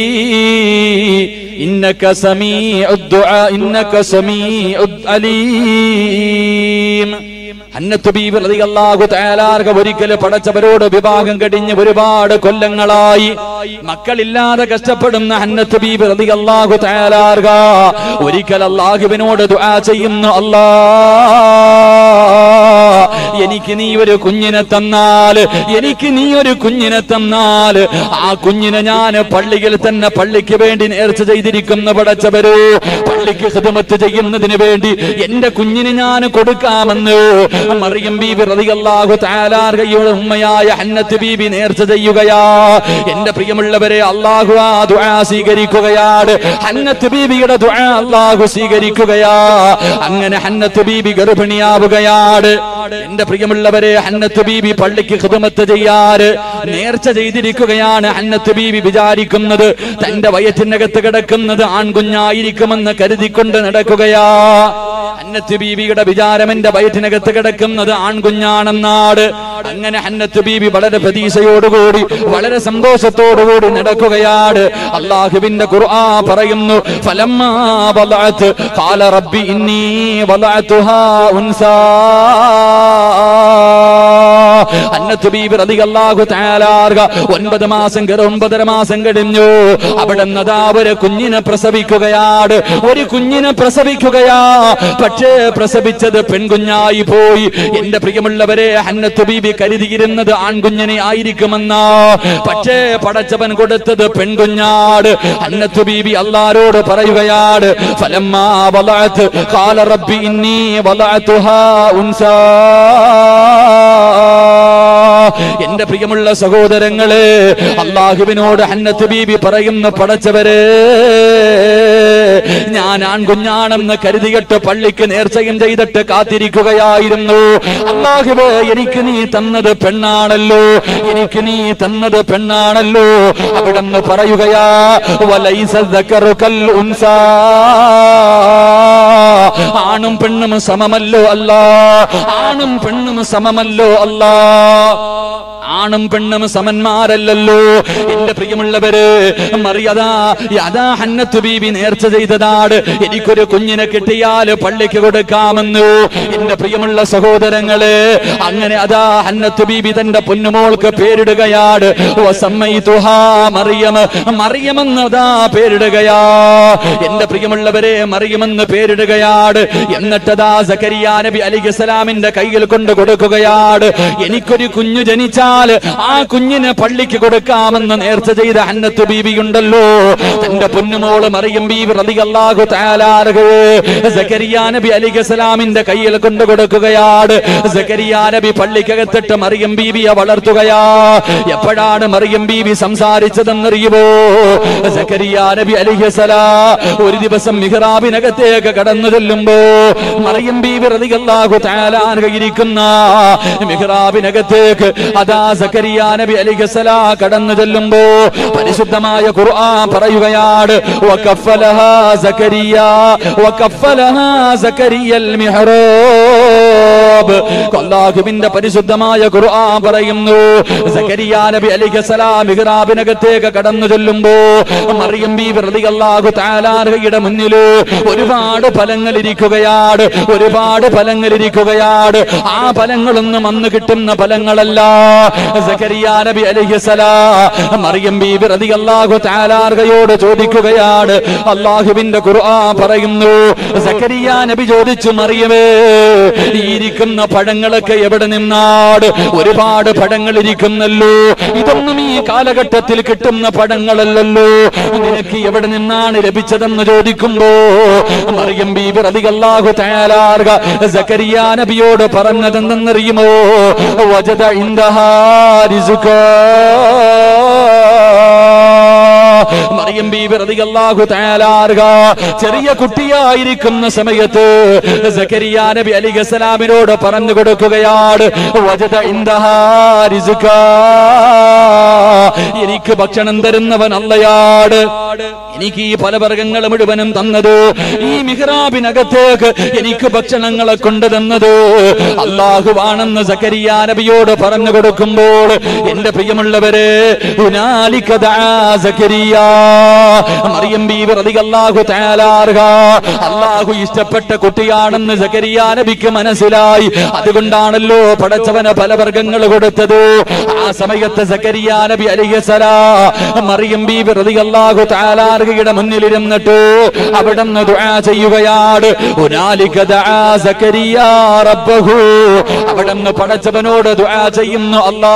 إنك سميع الدعاء إنك سميع العليم ഹന്നത്ത് ബീബി റളിയല്ലാഹു തആലാർഹ ഒരിക്കൽ പടച്ചവരോട് വിവാഹം കഴിഞ്ഞ് ഒരുപാട് കൊല്ലങ്ങളായി മക്കളില്ലാതെ കഷ്ടപ്പെടുന്ന ഹന്നത്ത് ബീബി റളിയല്ലാഹു തആലാർഹ ഒരിക്കൽ അല്ലാഹുവിനോട് ദുആ ചെയ്യുന്നു അല്ലാ എനിക്ക് നീ ഒരു കുഞ്ഞിനെ തന്നാൽ എനിക്ക് നീ ഒരു കുഞ്ഞിനെ തന്നാൽ ആ കുഞ്ഞിനെ ഞാൻ പള്ളിയിൽ തന്നെ പള്ളിക്ക് വേണ്ടി നേർച്ച ചെയ്തിരിക്കുന്ന പടച്ചവരോ പള്ളിക്ക് ഹിദമത്ത് ചെയ്യുന്നതിന് വേണ്ടി എന്റെ കുഞ്ഞിന് ഞാൻ കൊടുക്കാമെന്ന് മറിയം ബീബി റളിയല്ലാഹു തആലാർഹയുടെ ഉമ്മയായ ഹന്നത്ത് ബീബി നേർച്ച ചെയ്യുകയാ എന്റെ പ്രിയമുള്ളവരെ അള്ളാഹു ആ ദുആ സ്വീകരിക്കുകയാണ് ഹന്നത്ത് ബീബിയുടെ ദുആ അള്ളാഹു സ്വീകരിക്കുകയാ അങ്ങനെ ഹന്നത്ത് ബീബി ഗർഭിണിയാവുകയാണ് എന്റെ പ്രിയമുള്ളവരെ ഹന്നത്ത് ബീബി പള്ളിക്ക് ഖിദ്മത്ത് ചെയ്യാറ് നേർച്ച ചെയ്തിരിക്കുകയാണ് ഹന്നത്ത് ബീബി വിചാരിക്കുന്നത് തന്റെ വയറ്റിനകത്ത് കിടക്കുന്നത് ആൺകുഞ്ഞായിരിക്കുമെന്ന് കരുതിക്കൊണ്ട് നടക്കുകയാ ഹന്നത്ത് ബീവിയുടെ വിചാരം എന്റെ വയറ്റിനകത്ത് കിടക്കുന്നത് ആൺകുഞ്ഞാണെന്നാട് അങ്ങനെ ഹന്നത്ത് ബീബി വളരെ പ്രതീക്ഷയോടുകൂടി വളരെ സന്തോഷത്തോടുകൂടി നടക്കുകയാണ് അള്ളാഹുവിന്റെ ഖുർആ പറയുന്നു ഫലമ്മാ വലഅത്ത് ഖാല റബ്ബി ഇന്നി വലഅതുഹാ ഉൻസാ അന്നത്ത് ബീബി റളിയല്ലാഹു തആല അൻഹ ഒൻപത് മാസം കയറി ഒൻപതര മാസം കഴിഞ്ഞു അവിടെ നദാ ഒരു കുഞ്ഞിനെ പ്രസവിക്കുകയാണ് ഒരു കുഞ്ഞിനെ പ്രസവിക്കുകയാ പക്ഷേ പ്രസവിച്ചത് പെൺകുഞ്ഞായി പോയി എന്റെ പ്രിയമുള്ളവരെ ഹന്നത്ത് ബീബി കരുതിയിരുന്നത് ആൺകുഞ്ഞിനെ ആയിരിക്കുമെന്നാ പക്ഷേ പടച്ചവൻ കൊടുത്തത് പെൺകുഞ്ഞാട് ഹന്നത്ത് ബീബി അള്ളാരോട് പറയുകയാണ് ഫലമ്മാ വലഅത്ത് ഖാല റബ്ബി ഇന്നി വലഅതുഹാ ഉൻസാ എന്റെ പ്രിയമുള്ള സഹോദരങ്ങളെ അള്ളാഹുവിനോട് ഹന്നത്ത് ബീബി പറയുന്ന പടച്ചവരെ ഞാൻ ആൺകുഞ്ഞാണെന്ന് കരുതിയിട്ട് പള്ളിക്ക് നേർച്ചയും ചെയ്തിട്ട് കാത്തിരിക്കുകയായിരുന്നു അള്ളാഹുവേ എനിക്ക് നീ തന്നത് പെണ്ണാണല്ലോ എനിക്ക് നീ തന്നത് പെണ്ണാണല്ലോ അവിടെന്ന് പറയുകയാ വലൈസ ദക്കറു കൽ ഉൻസാ ആണും പെണ്ണും സമമല്ലോ അല്ല ആണും പെണ്ണും സമമല്ലോ അല്ല ആണും പെണ്ണും സമന്മാരല്ലല്ലോ എന്റെ പ്രിയമുള്ളവര് മറിയതാ യഥാ ഹന്നത്ത് ബീബി നേർച്ച ചെയ്തതാണ് എനിക്കൊരു കുഞ്ഞിനെ കിട്ടിയാൽ പള്ളിക്ക് കൊടുക്കാമെന്നു എന്റെ പ്രിയമുള്ള സഹോദരങ്ങളെ അങ്ങനെ അതാ ഹന്നത്ത് ബീബി തന്റെ പൊന്നുമോൾക്ക് പേരിടുകയാണ് വസമ്മയിതുഹാ മറിയം മറിയമെന്ന് അതാ പേരിടുകയാ എന്റെ പ്രിയമുള്ളവരെ മറിയമെന്ന് പേരിടുകയാണ് എന്നിട്ടതാ സക്കരിയ നബി അലിഖലാമിന്റെ കയ്യിൽ കൊണ്ട് കൊടുക്കുകയാണ് എനിക്കൊരു കുഞ്ഞു ജനിച്ചാൽ ആ കുഞ്ഞിനെ പള്ളിക്ക് കൊടുക്കാമെന്ന് നേർച്ച ചെയ്ത ഹന്നത്ത് ബീബി ഉണ്ടല്ലോ തന്റെ പൊന്നുമോള് മറിയം ബീബി റളിയല്ലാഹു തആല സക്കരിയ നബി അലിഖലാമിന്റെ കയ്യിൽ കൊണ്ട് കൊടുക്കുകയാണ് സക്കരിയ നബി പള്ളിക്കകത്തിട്ട് മറിയം ബീബിയെ വളർത്തുകയാ എപ്പോഴാണ് മറിയം ബീബി സംസാരിച്ചതെന്നറിയുമോ സക്കരിയ നബി അലിഹസലാ ഒരു ദിവസം മിഹ്റാബിനകത്തേക്ക് കടന്നു ചെല്ലുമ്പോ മറിയം ബീബി റളിയല്ലാഹു തആല ഇരിക്കുന്ന മിഹ്റാബിനകത്തേക്ക് അതാ സക്കരിയ നബി അലിഹസലാ കടന്നു ചെല്ലുമ്പോ പരിശുദ്ധമായ ഖുർആൻ പറയുകയാണ് വകഫലഹാ സക്കരിയ വകഫലഹാ സക്കരിയൽ മിഹ്റാബ് അല്ലാഹുവിന്റെ പരിശുദ്ധമായ ഖുർആൻ പറയുന്നു സക്കരിയ നബി അലിഹസലാം മിഹ്റാബിനകത്തേക്ക് കടന്നു ചെല്ലുമ്പോ മറിയം ബീബി റളിയല്ലാഹു തആലായുടെ മുന്നിൽ ഒരുപാട് ഫലങ്ങൾ ഇരിക്കുകയാണ് ഒരുപാട് ഫലങ്ങൾ ഇരിക്കുകയാണ് ആ ഫലങ്ങളൊന്നും അന്ന് കിട്ടുന്ന ഫലങ്ങളല്ല സക്കരിയ നബി അലൈഹിസ്സലാം മറിയം ബീബി റളിയല്ലാഹു തആലാർഹയോട് ചോദിക്കുകയാണ് അള്ളാഹുവിന്റെ ഖുർആൻ പറയുന്നു സക്കരിയ നബി ചോദിച്ചു മറിയമേ ഈ ഇരിക്കുന്ന പഴങ്ങളൊക്കെ എവിടെ നിന്നാട് ഒരുപാട് പഴങ്ങൾ ഇരിക്കുന്നല്ലോ ഇതൊന്നും ഈ കാലഘട്ടത്തിൽ കിട്ടുന്ന പഴങ്ങളല്ലല്ലോ നിനക്ക് എവിടെ നിന്നാണ് ലഭിച്ചതെന്ന് ചോദിക്കുമ്പോ മറിയം ബീബി റളിയല്ലാഹു തആലാർഹ സക്കരിയ നബിയോട് പറഞ്ഞതെന്തെന്നറിയുമോ വജദ ഇൻദഹാ റിസ്ഖാ മറിയം ബീബി റളിയല്ലാഹു തആല അൻഹ ചെറിയ കുട്ടിയായിരിക്കുന്ന സമയത്ത് സക്കരിയ നബി അലിഹസലാമിനോട് പറഞ്ഞു കൊടുക്കുകയാണ് വജദ ഇൻദഹാ റിസ്ഖാ എനിക്ക് ഭക്ഷണം തരുന്നവൻ അല്ലയാട് എനിക്ക് ഈ പലവർഗങ്ങൾ മുഴുവനും തന്നത് ഈ മിഹ്റാബിനകത്തേക്ക് എനിക്ക് ഭക്ഷണങ്ങളെ കൊണ്ട് തന്നത് അള്ളാഹുവാണെന്ന് സക്കരിയ നബിയോട് പറഞ്ഞു കൊടുക്കുമ്പോൾ എന്റെ പ്രിയമുള്ളവരെ ഹുനാലിക ദആ സക്കരിയ മറിയം ബീവി റളിയല്ലാഹു തആല അൻഹ അള്ളാഹു ഇഷ്ടപ്പെട്ട കുട്ടിയാണെന്ന് സക്കരിയ നബിക്ക് മനസ്സിലായി അതുകൊണ്ടാണല്ലോ പടച്ചവന് പല വർഗങ്ങൾ കൊടുത്തത് ആ സമയത്ത് സക്കരിയ നബി അലിഹസലാം മറിയം ബീബി റളിയല്ലാഹു തആല അൻഹയുടെ മുന്നിലിരുന്നിട്ട് അവിടുന്ന് ദുആ ചെയ്യുകയാണ് ഹുനാലിക ദആ സക്കരിയ റബ്ബഹു അവിടുന്ന് പടച്ചവനോട് ദുആ ചെയ്യുന്നു അല്ലാ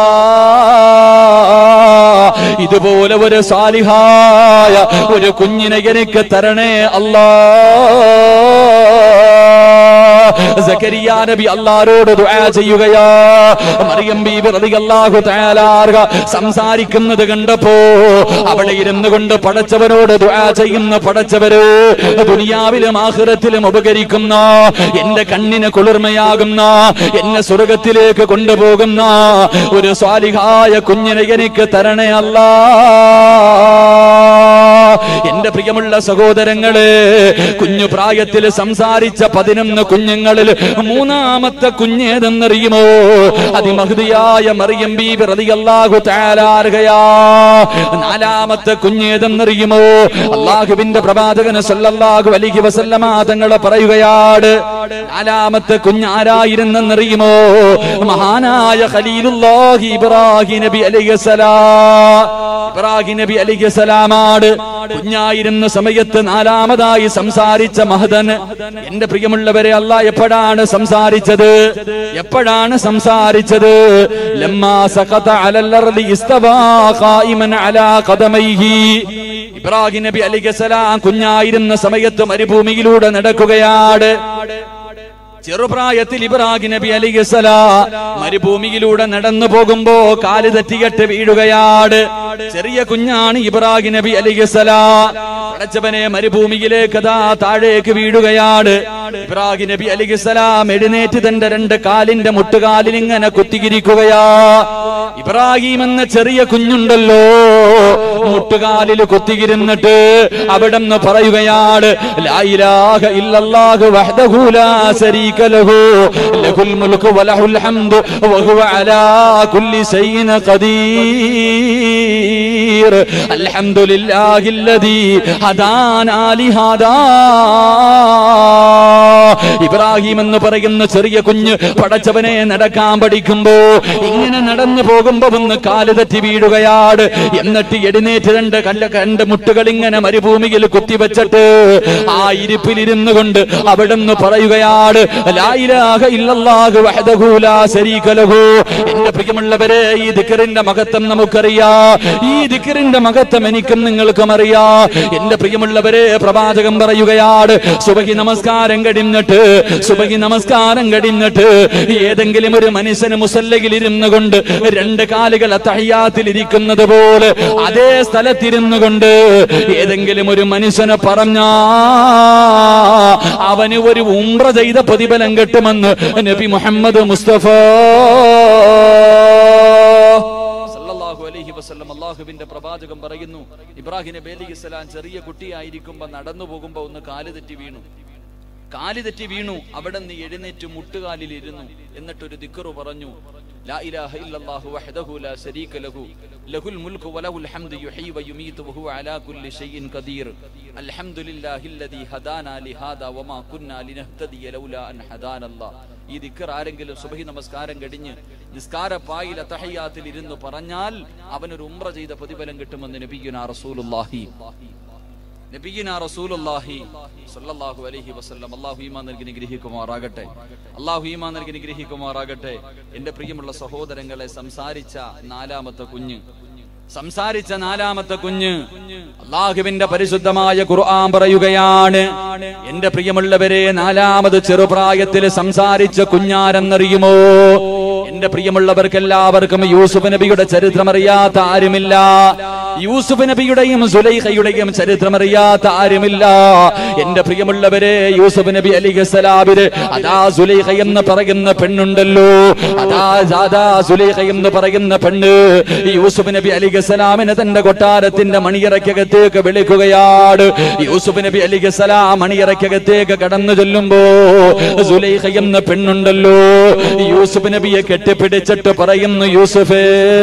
ഇതുപോലെ ഒരു സാലിഹായ ഒരു കുഞ്ഞിനെ എനിക്ക് തരണേ അല്ലാ സക്കരിയ നബി അള്ളാരോട് ദുആ ചെയ്യുകയാ മറിയം ബീബി റളിയല്ലാഹു തആല അൻഹ സംസാരിക്കുന്നത് കണ്ടപ്പോ അവിടെ ഇരുന്നു കൊണ്ട് പടച്ചവനോട് ദുആ ചെയ്യുന്ന പടച്ചവര് ദുനിയാവിലും ആഖിറത്തിലും ഉപകരിക്കുന്ന എന്റെ കണ്ണിന് കുളിർമയാകുന്ന എന്നെ സ്വർഗത്തിലേക്ക് കൊണ്ടുപോകുന്ന ഒരു സ്വാലിഹായ കുഞ്ഞിനെ എനിക്ക് തരണേ അല്ലാ എന്റെ പ്രിയമുള്ള സഹോദരങ്ങളെ കുഞ്ഞു പ്രായത്തിൽ സംസാരിച്ച പതിനൊന്ന് കുഞ്ഞുങ്ങളിൽ മൂന്നാമത്തെ കുഞ്ഞേതെന്നറിയുമോ അതിമഹതിയായ മറിയം ബീബി റളിയല്ലാഹു തആല അൻഹയാ നാലാമത്തെ കുഞ്ഞേതെന്നറിയുമോ അള്ളാഹുവിന്റെ പ്രവാചകന് സല്ലല്ലാഹു അലൈഹി വസല്ലമ തങ്ങൾ പറയുകയാണ് നാലാമത്തെ കുഞ്ഞാരായിരുന്നെന്നറിയുമോ മഹാനായ ഖലീലുല്ലാഹി ഇബ്രാഹിം നബി അലൈഹിസ്സലാം ഇബ്രാഹിം നബി അലൈഹിസ്സലാമാണ് കുഞ്ഞായിരുന്ന സമയത്ത് നാലാമതായി സംസാരിച്ച മഹദൻ എന്റെ പ്രിയമുള്ളവരെ അല്ല എപ്പോഴാണ് സംസാരിച്ചത് എപ്പോഴാണ് സംസാരിച്ചത് ലമ്മാ സഖത അലൽ അർളി ഇസ്തവാ ഖായിമൻ അലാ ഖദമൈഹി ഇബ്രാഹിം നബി അലൈഹിസ്സലാം കുഞ്ഞായിരുന്ന സമയത്ത് മരുഭൂമിയിലൂടെ നടക്കുകയാണ് ചെറുപ്രായത്തിൽ ഇബ്രാഹിം നബി അലിഗസലാ മരുഭൂമിയിലൂടെ നടന്നു പോകുമ്പോ കാല് തെറ്റികെട്ട് വീഴുകയാണ് ചെറിയ കുഞ്ഞാണ് ഇബ്രാഹിം നബി അലിഗസലാ പടച്ചവനെ മരുഭൂമിയിലേക്ക് അതാ താഴേക്ക് വീഴുകയാണ് ഇബ്രാഹിം നബി അലിഗസലാം എഴുന്നേറ്റ് തന്റെ രണ്ട് കാലിന്റെ മുട്ടുകാലിൽ ഇങ്ങനെ കുത്തിയിരിക്കുകയാ ഇബ്രാഹിം എന്ന ചെറിയ കുഞ്ഞുണ്ടല്ലോ മുട്ടുകാലിൽ കുത്തിയിരുന്നിട്ട് അവിടെ നിന്ന് പറയുകയാണ് ലാ ഇലാഹ ഇല്ലല്ലാഹു വഹ്ദഹു ലാ ശരീക ലഹു ലഹുൽ മുൽക്കു വലഹുൽ ഹംദു വഹുവ അലാ കുല്ലി ശൈഇൻ ഖദീർ അൽഹംദുലില്ലാഹില്ലദീ ഹദാനാ ലിഹാദാ ഇബ്രാഹിം എന്ന് പറയുന്ന ചെറിയ കുഞ്ഞ് പടച്ചവനെ നടക്കാൻ പഠിക്കുമ്പോ ഇങ്ങനെ നടന്നു പോകുമ്പോ ഒന്ന് കാല് തെറ്റി വീഴുകയാണ് എന്നിട്ട് എഴുന്നേറ്റ് രണ്ട് കല്ല രണ്ട് മുട്ടുകൾ ഇങ്ങനെ മരുഭൂമിയിൽ കുത്തിവെച്ചിട്ട് ആ ഇരിപ്പിലിരുന്നു കൊണ്ട് അവിടുന്ന് പറയുകയാണ് ലാ ഇലാഹ ഇല്ലല്ലാഹു വഹ്ദഹു ലാ ശരീക ലഹു എന്റെ പ്രിയമുള്ളവരെ ഈ ദിക്റിന്റെ മഹത്വം നമുക്കറിയാ ഈ ദിക്റിന്റെ മഹത്വം എനിക്കും നിങ്ങൾക്കും അറിയാ എന്റെ പ്രിയമുള്ളവരെ പ്രവാചകൻ പറയുകയാണ് സുബഹി നമസ്കാരം കഴിഞ്ഞിട്ട് സുബഹി നമസ്കാരം കഴിഞ്ഞിട്ട് ഏതെങ്കിലും ഒരു മനുഷ്യന് മുസല്ലയിൽ ഇരുന്നു കൊണ്ട് രണ്ട് കാലുകൾ തഹയ്യാത്തിൽ ഇരിക്കുന്നത് പോലെ അതേ സ്ഥലത്തിരുന്നു കൊണ്ട് ഏതെങ്കിലും ഒരു മനുഷ്യനെ പറഞ്ഞാ അവന് ഒരു ഉംറ ചെയ്ത പ്രതിഫലം കിട്ടുമെന്ന് നബി മുഹമ്മദ് മുസ്തഫ സല്ലല്ലാഹു അലൈഹി വസല്ലം അള്ളാഹുവിന്റെ പ്രവാചകൻ പറയുന്നു ഇബ്രാഹിം നബി അലൈഹി സ്വലാം ചെറിയ കുട്ടിയായിരിക്കുമ്പോ നടന്നു പോകുമ്പോ ഒന്ന് കാല് തെറ്റി വീണു കാല് തെറ്റി വീണു അവിടെ നിന്ന് എഴുന്നേറ്റ് മുട്ടുകാലിൽ ഇരുന്നു എന്നിട്ടൊരു ദിക്കറു പറഞ്ഞു ലാ ഇലാഹ ഇല്ലല്ലാഹു വഹ്ദഹു ലാ ശരീക ലഹു ലഹുൽ മുൽക്കു വലഹുൽ ഹംദു യുഹീ വയുമീതു വഹുവ അലാ കുല്ലി ഷൈഇൻ ഖദീർ അൽഹംദുലില്ലാഹില്ലദീ ഹദാനാ ലിഹാദാ വമാ കുന്നാ ലിനഹ്തദിയ ലൗലാ അൻ ഹദാനല്ലാഹ് ഈ ദിക്കർ ആരെങ്കിലും സുബഹി നമസ്കാരം കഴിഞ്ഞ് നിസ്കാര പായിൽ തഹയ്യാത്തിൽ ഇരുന്ന് പറഞ്ഞാൽ അവനൊരു ഉംറ ചെയ്ത പ്രതിഫലം കിട്ടുമെന്ന് നബിയുനാ റസൂലുള്ളാഹി നബിയിന റസൂലുള്ളാഹി സ്വല്ലല്ലാഹു അലൈഹി വസല്ലം അല്ലാഹു ഈമാൻ നൽകി നിഗ്രഹിക്കുമാറാകട്ടെ അല്ലാഹു ഈമാൻ നൽകി നിഗ്രഹിക്കുമാറാകട്ടെ എന്റെ പ്രിയമുള്ള സഹോദരങ്ങളെ സംസാരിച്ച നാലാമത്തെ കുഞ്ഞ് സംസാരിച്ച നാലാമത്തെ കുഞ്ഞ് അള്ളാഹുവിന്റെ പരിശുദ്ധമായ ഖുർആൻ പറയുകയാണ് എന്റെ പ്രിയമുള്ളവരെ നാലാമത് ചെറുപ്രായത്തിൽ സംസാരിച്ച കുഞ്ഞാരെന്നറിയുമോ എന്റെ പ്രിയമുള്ളവർക്ക് എല്ലാവർക്കും യൂസുഫ് നബിയുടെ ചരിത്രം അറിയാത്ത ആരുമില്ല യൂസുഫ് നബിയുടെയും സുലൈഖയുടെയും ചരിത്രം അറിയാത്ത ആരുമില്ല എന്റെ പ്രിയമുള്ളവരെ യൂസുഫ് നബി അലിഖലാബിര് അതാ സുലൈഖ എന്ന് പറയുന്ന പെണ്ണുണ്ടല്ലോ അതാ അതാ സുലൈഖ എന്ന് പറയുന്ന പെണ്ണ് യൂസുഫ് നബി അലിഖലാമിനെ തന്റെ കൊട്ടാരത്തിന്റെ മണിയറയ്ക്കകത്തേക്ക് വിളിക്കുകയാണ് യൂസുഫ് നബി അലിഖലാം മണിയറയ്ക്കകത്തേക്ക് കടന്നു ചെല്ലുമ്പോ സുലൈഖ എന്ന പെണ്ണുണ്ടല്ലോ യൂസുഫ് നബിയെ കെട്ടിപ്പിടിച്ചിട്ട് പറയുന്നു യൂസുഫേ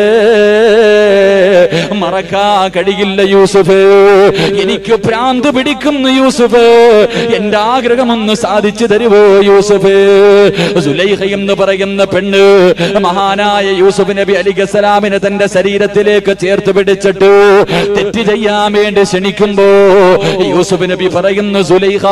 മറക്കാ കഴിയില്ല യൂസുഫ് എനിക്ക് ഭ്രാന്ത് പിടിക്കുന്നു യൂസുഫ് എന്റെ ആഗ്രഹം ഒന്ന് സാധിച്ചു തരുവോ യൂസുഫ് സുലൈഹ എന്ന് പറയുന്ന പെണ്ണ് മഹാനായ യൂസുഫ് നബി അലി ഗസലാമിനെ തന്റെ ശരീരത്തിലേക്ക് ചേർത്ത് പിടിച്ചിട്ട് തെറ്റ് ചെയ്യാൻ വേണ്ടി ക്ഷണിക്കുമ്പോ യൂസുഫ് നബി പറയുന്നു സുലൈഹ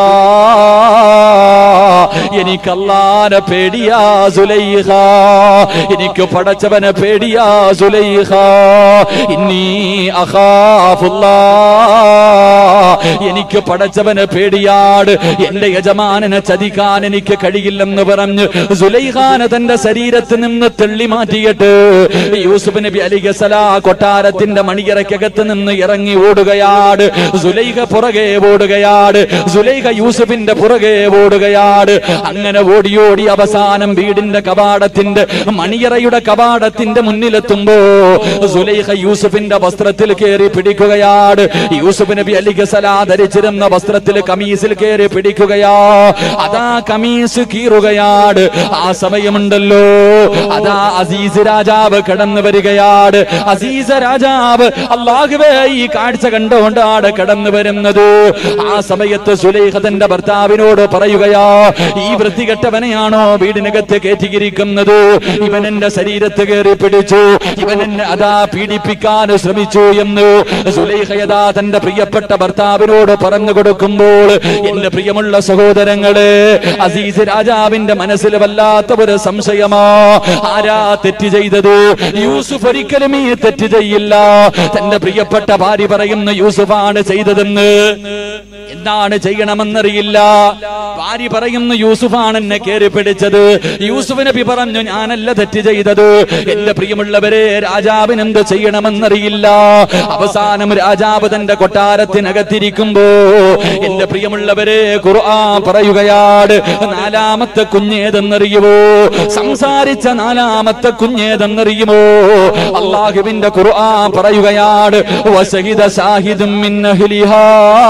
എനിക്ക് അല്ലാനെ പേടിയാ സുലൈഹ എനിക്ക് പടച്ചവനെ പേടിയാ സുലൈഹ ഇന്നീ അഖാഫുല്ലാ എനിക്ക് പടച്ചവനെ പേടിയാട് എന്റെ യജമാനനെ ചതിക്കാൻ എനിക്ക് കഴിയില്ലെന്ന് പറഞ്ഞ് സുലൈഖാന തന്റെ ശരീരത്തിൽ നിന്ന് തെള്ളി മാറ്റിയിട്ട് യൂസുഫ് നബി അലിഗസലാ കൊട്ടാരത്തിന്റെ മണിയറയ്ക്കകത്ത് നിന്ന് ഇറങ്ങി ഓടുകയാട് സുലൈഖ പുറകെ ഓടുകയാട് സുലൈഖ യൂസുഫിന്റെ പുറകെ ഓടുകയാട് അങ്ങനെ ഓടി ഓടി അവസാനം വീടിന്റെ കവാടത്തിന്റെ മണിയറയുടെ കവാടത്തിന്റെ മുന്നിലെത്തുമ്പോ സുലൈഖ യൂസുഫിന്റെ വസ്ത്രത്തിൽ കയറി പിടിക്കുകയാട് യൂസുഫ് നബി അലിഗസലാ ധരിച്ചിരുന്ന വസ്ത്രത്തിൽ കമീസിൽ കയറി പിടിക്കുകയാ അതാ കമീസ് കീറുകയാട് ആ സമയമുണ്ടല്ലോ അതാ അസീസ് രാജാവ് കടന്നു വരികയാട് അസീസ് രാജാവ് അള്ളാഹുവേ ഈ കാഴ്ച കണ്ടുകൊണ്ടാണ് കടന്നു വരുന്നത് ആ സമയത്ത് സുലൈഖ തന്റെ ഭർത്താവിനോട് പറയുകയാ ഈ വൃത്തികെട്ടവനെയാണോ വീടിനകത്ത് കയറ്റിയിരിക്കുന്നത് ഇവൻ എന്റെ ശരീരത്ത് കയറി പിടിച്ചു ഇവൻ എന്നെ അതാ പീഡിപ്പിക്കാൻ ശ്രമിച്ചു എന്ന് സുലൈഖയതാ തന്റെ പ്രിയപ്പെട്ട ഭർത്താവിനോട് പറഞ്ഞു കൊടുക്കുമ്പോൾ എന്റെ പ്രിയമുള്ള സഹോദരങ്ങളെ അസീസ് രാജാവിന്റെ മനസ്സിൽ വല്ലാത്ത ഒരു സംശയമാ ആരാ തെറ്റ് ചെയ്തത് യൂസുഫ് ഒരിക്കലും ഈ തെറ്റ് ചെയ്യില്ല തന്റെ പ്രിയപ്പെട്ട ഭാര്യ പറയുന്ന യൂസുഫാണ് ചെയ്തതെന്ന് എന്താണ് ചെയ്യണമെന്നറിയില്ല ഭാര്യ പറയുന്നു യൂസുഫാണ് എന്നെ കയറി പിടിച്ചത് യൂസുഫ് നബി പറഞ്ഞു ഞാനല്ല തെറ്റ് ചെയ്തത് എന്റെ പ്രിയമുള്ളവരെ രാജാവിന് എന്ത് ചെയ്യണമെന്നറിയില്ല അവസാനം രാജാവ് തന്റെ കൊട്ടാരത്തിനകത്തിരിക്കുമ്പോ എന്റെ പ്രിയമുള്ളവരെ ഖുർആൻ പറയുകയാണ് നാലാമത്തെ കുഞ്ഞേതെന്നറിയുമോ സംസാരിച്ച നാലാമത്തെ കുഞ്ഞേതെന്നറിയുമോ അള്ളാഹുവിന്റെ ഖുർആൻ പറയുകയാണ് വസഹിദ ഷാഹിദും മിൻ അഹ്ലിഹാ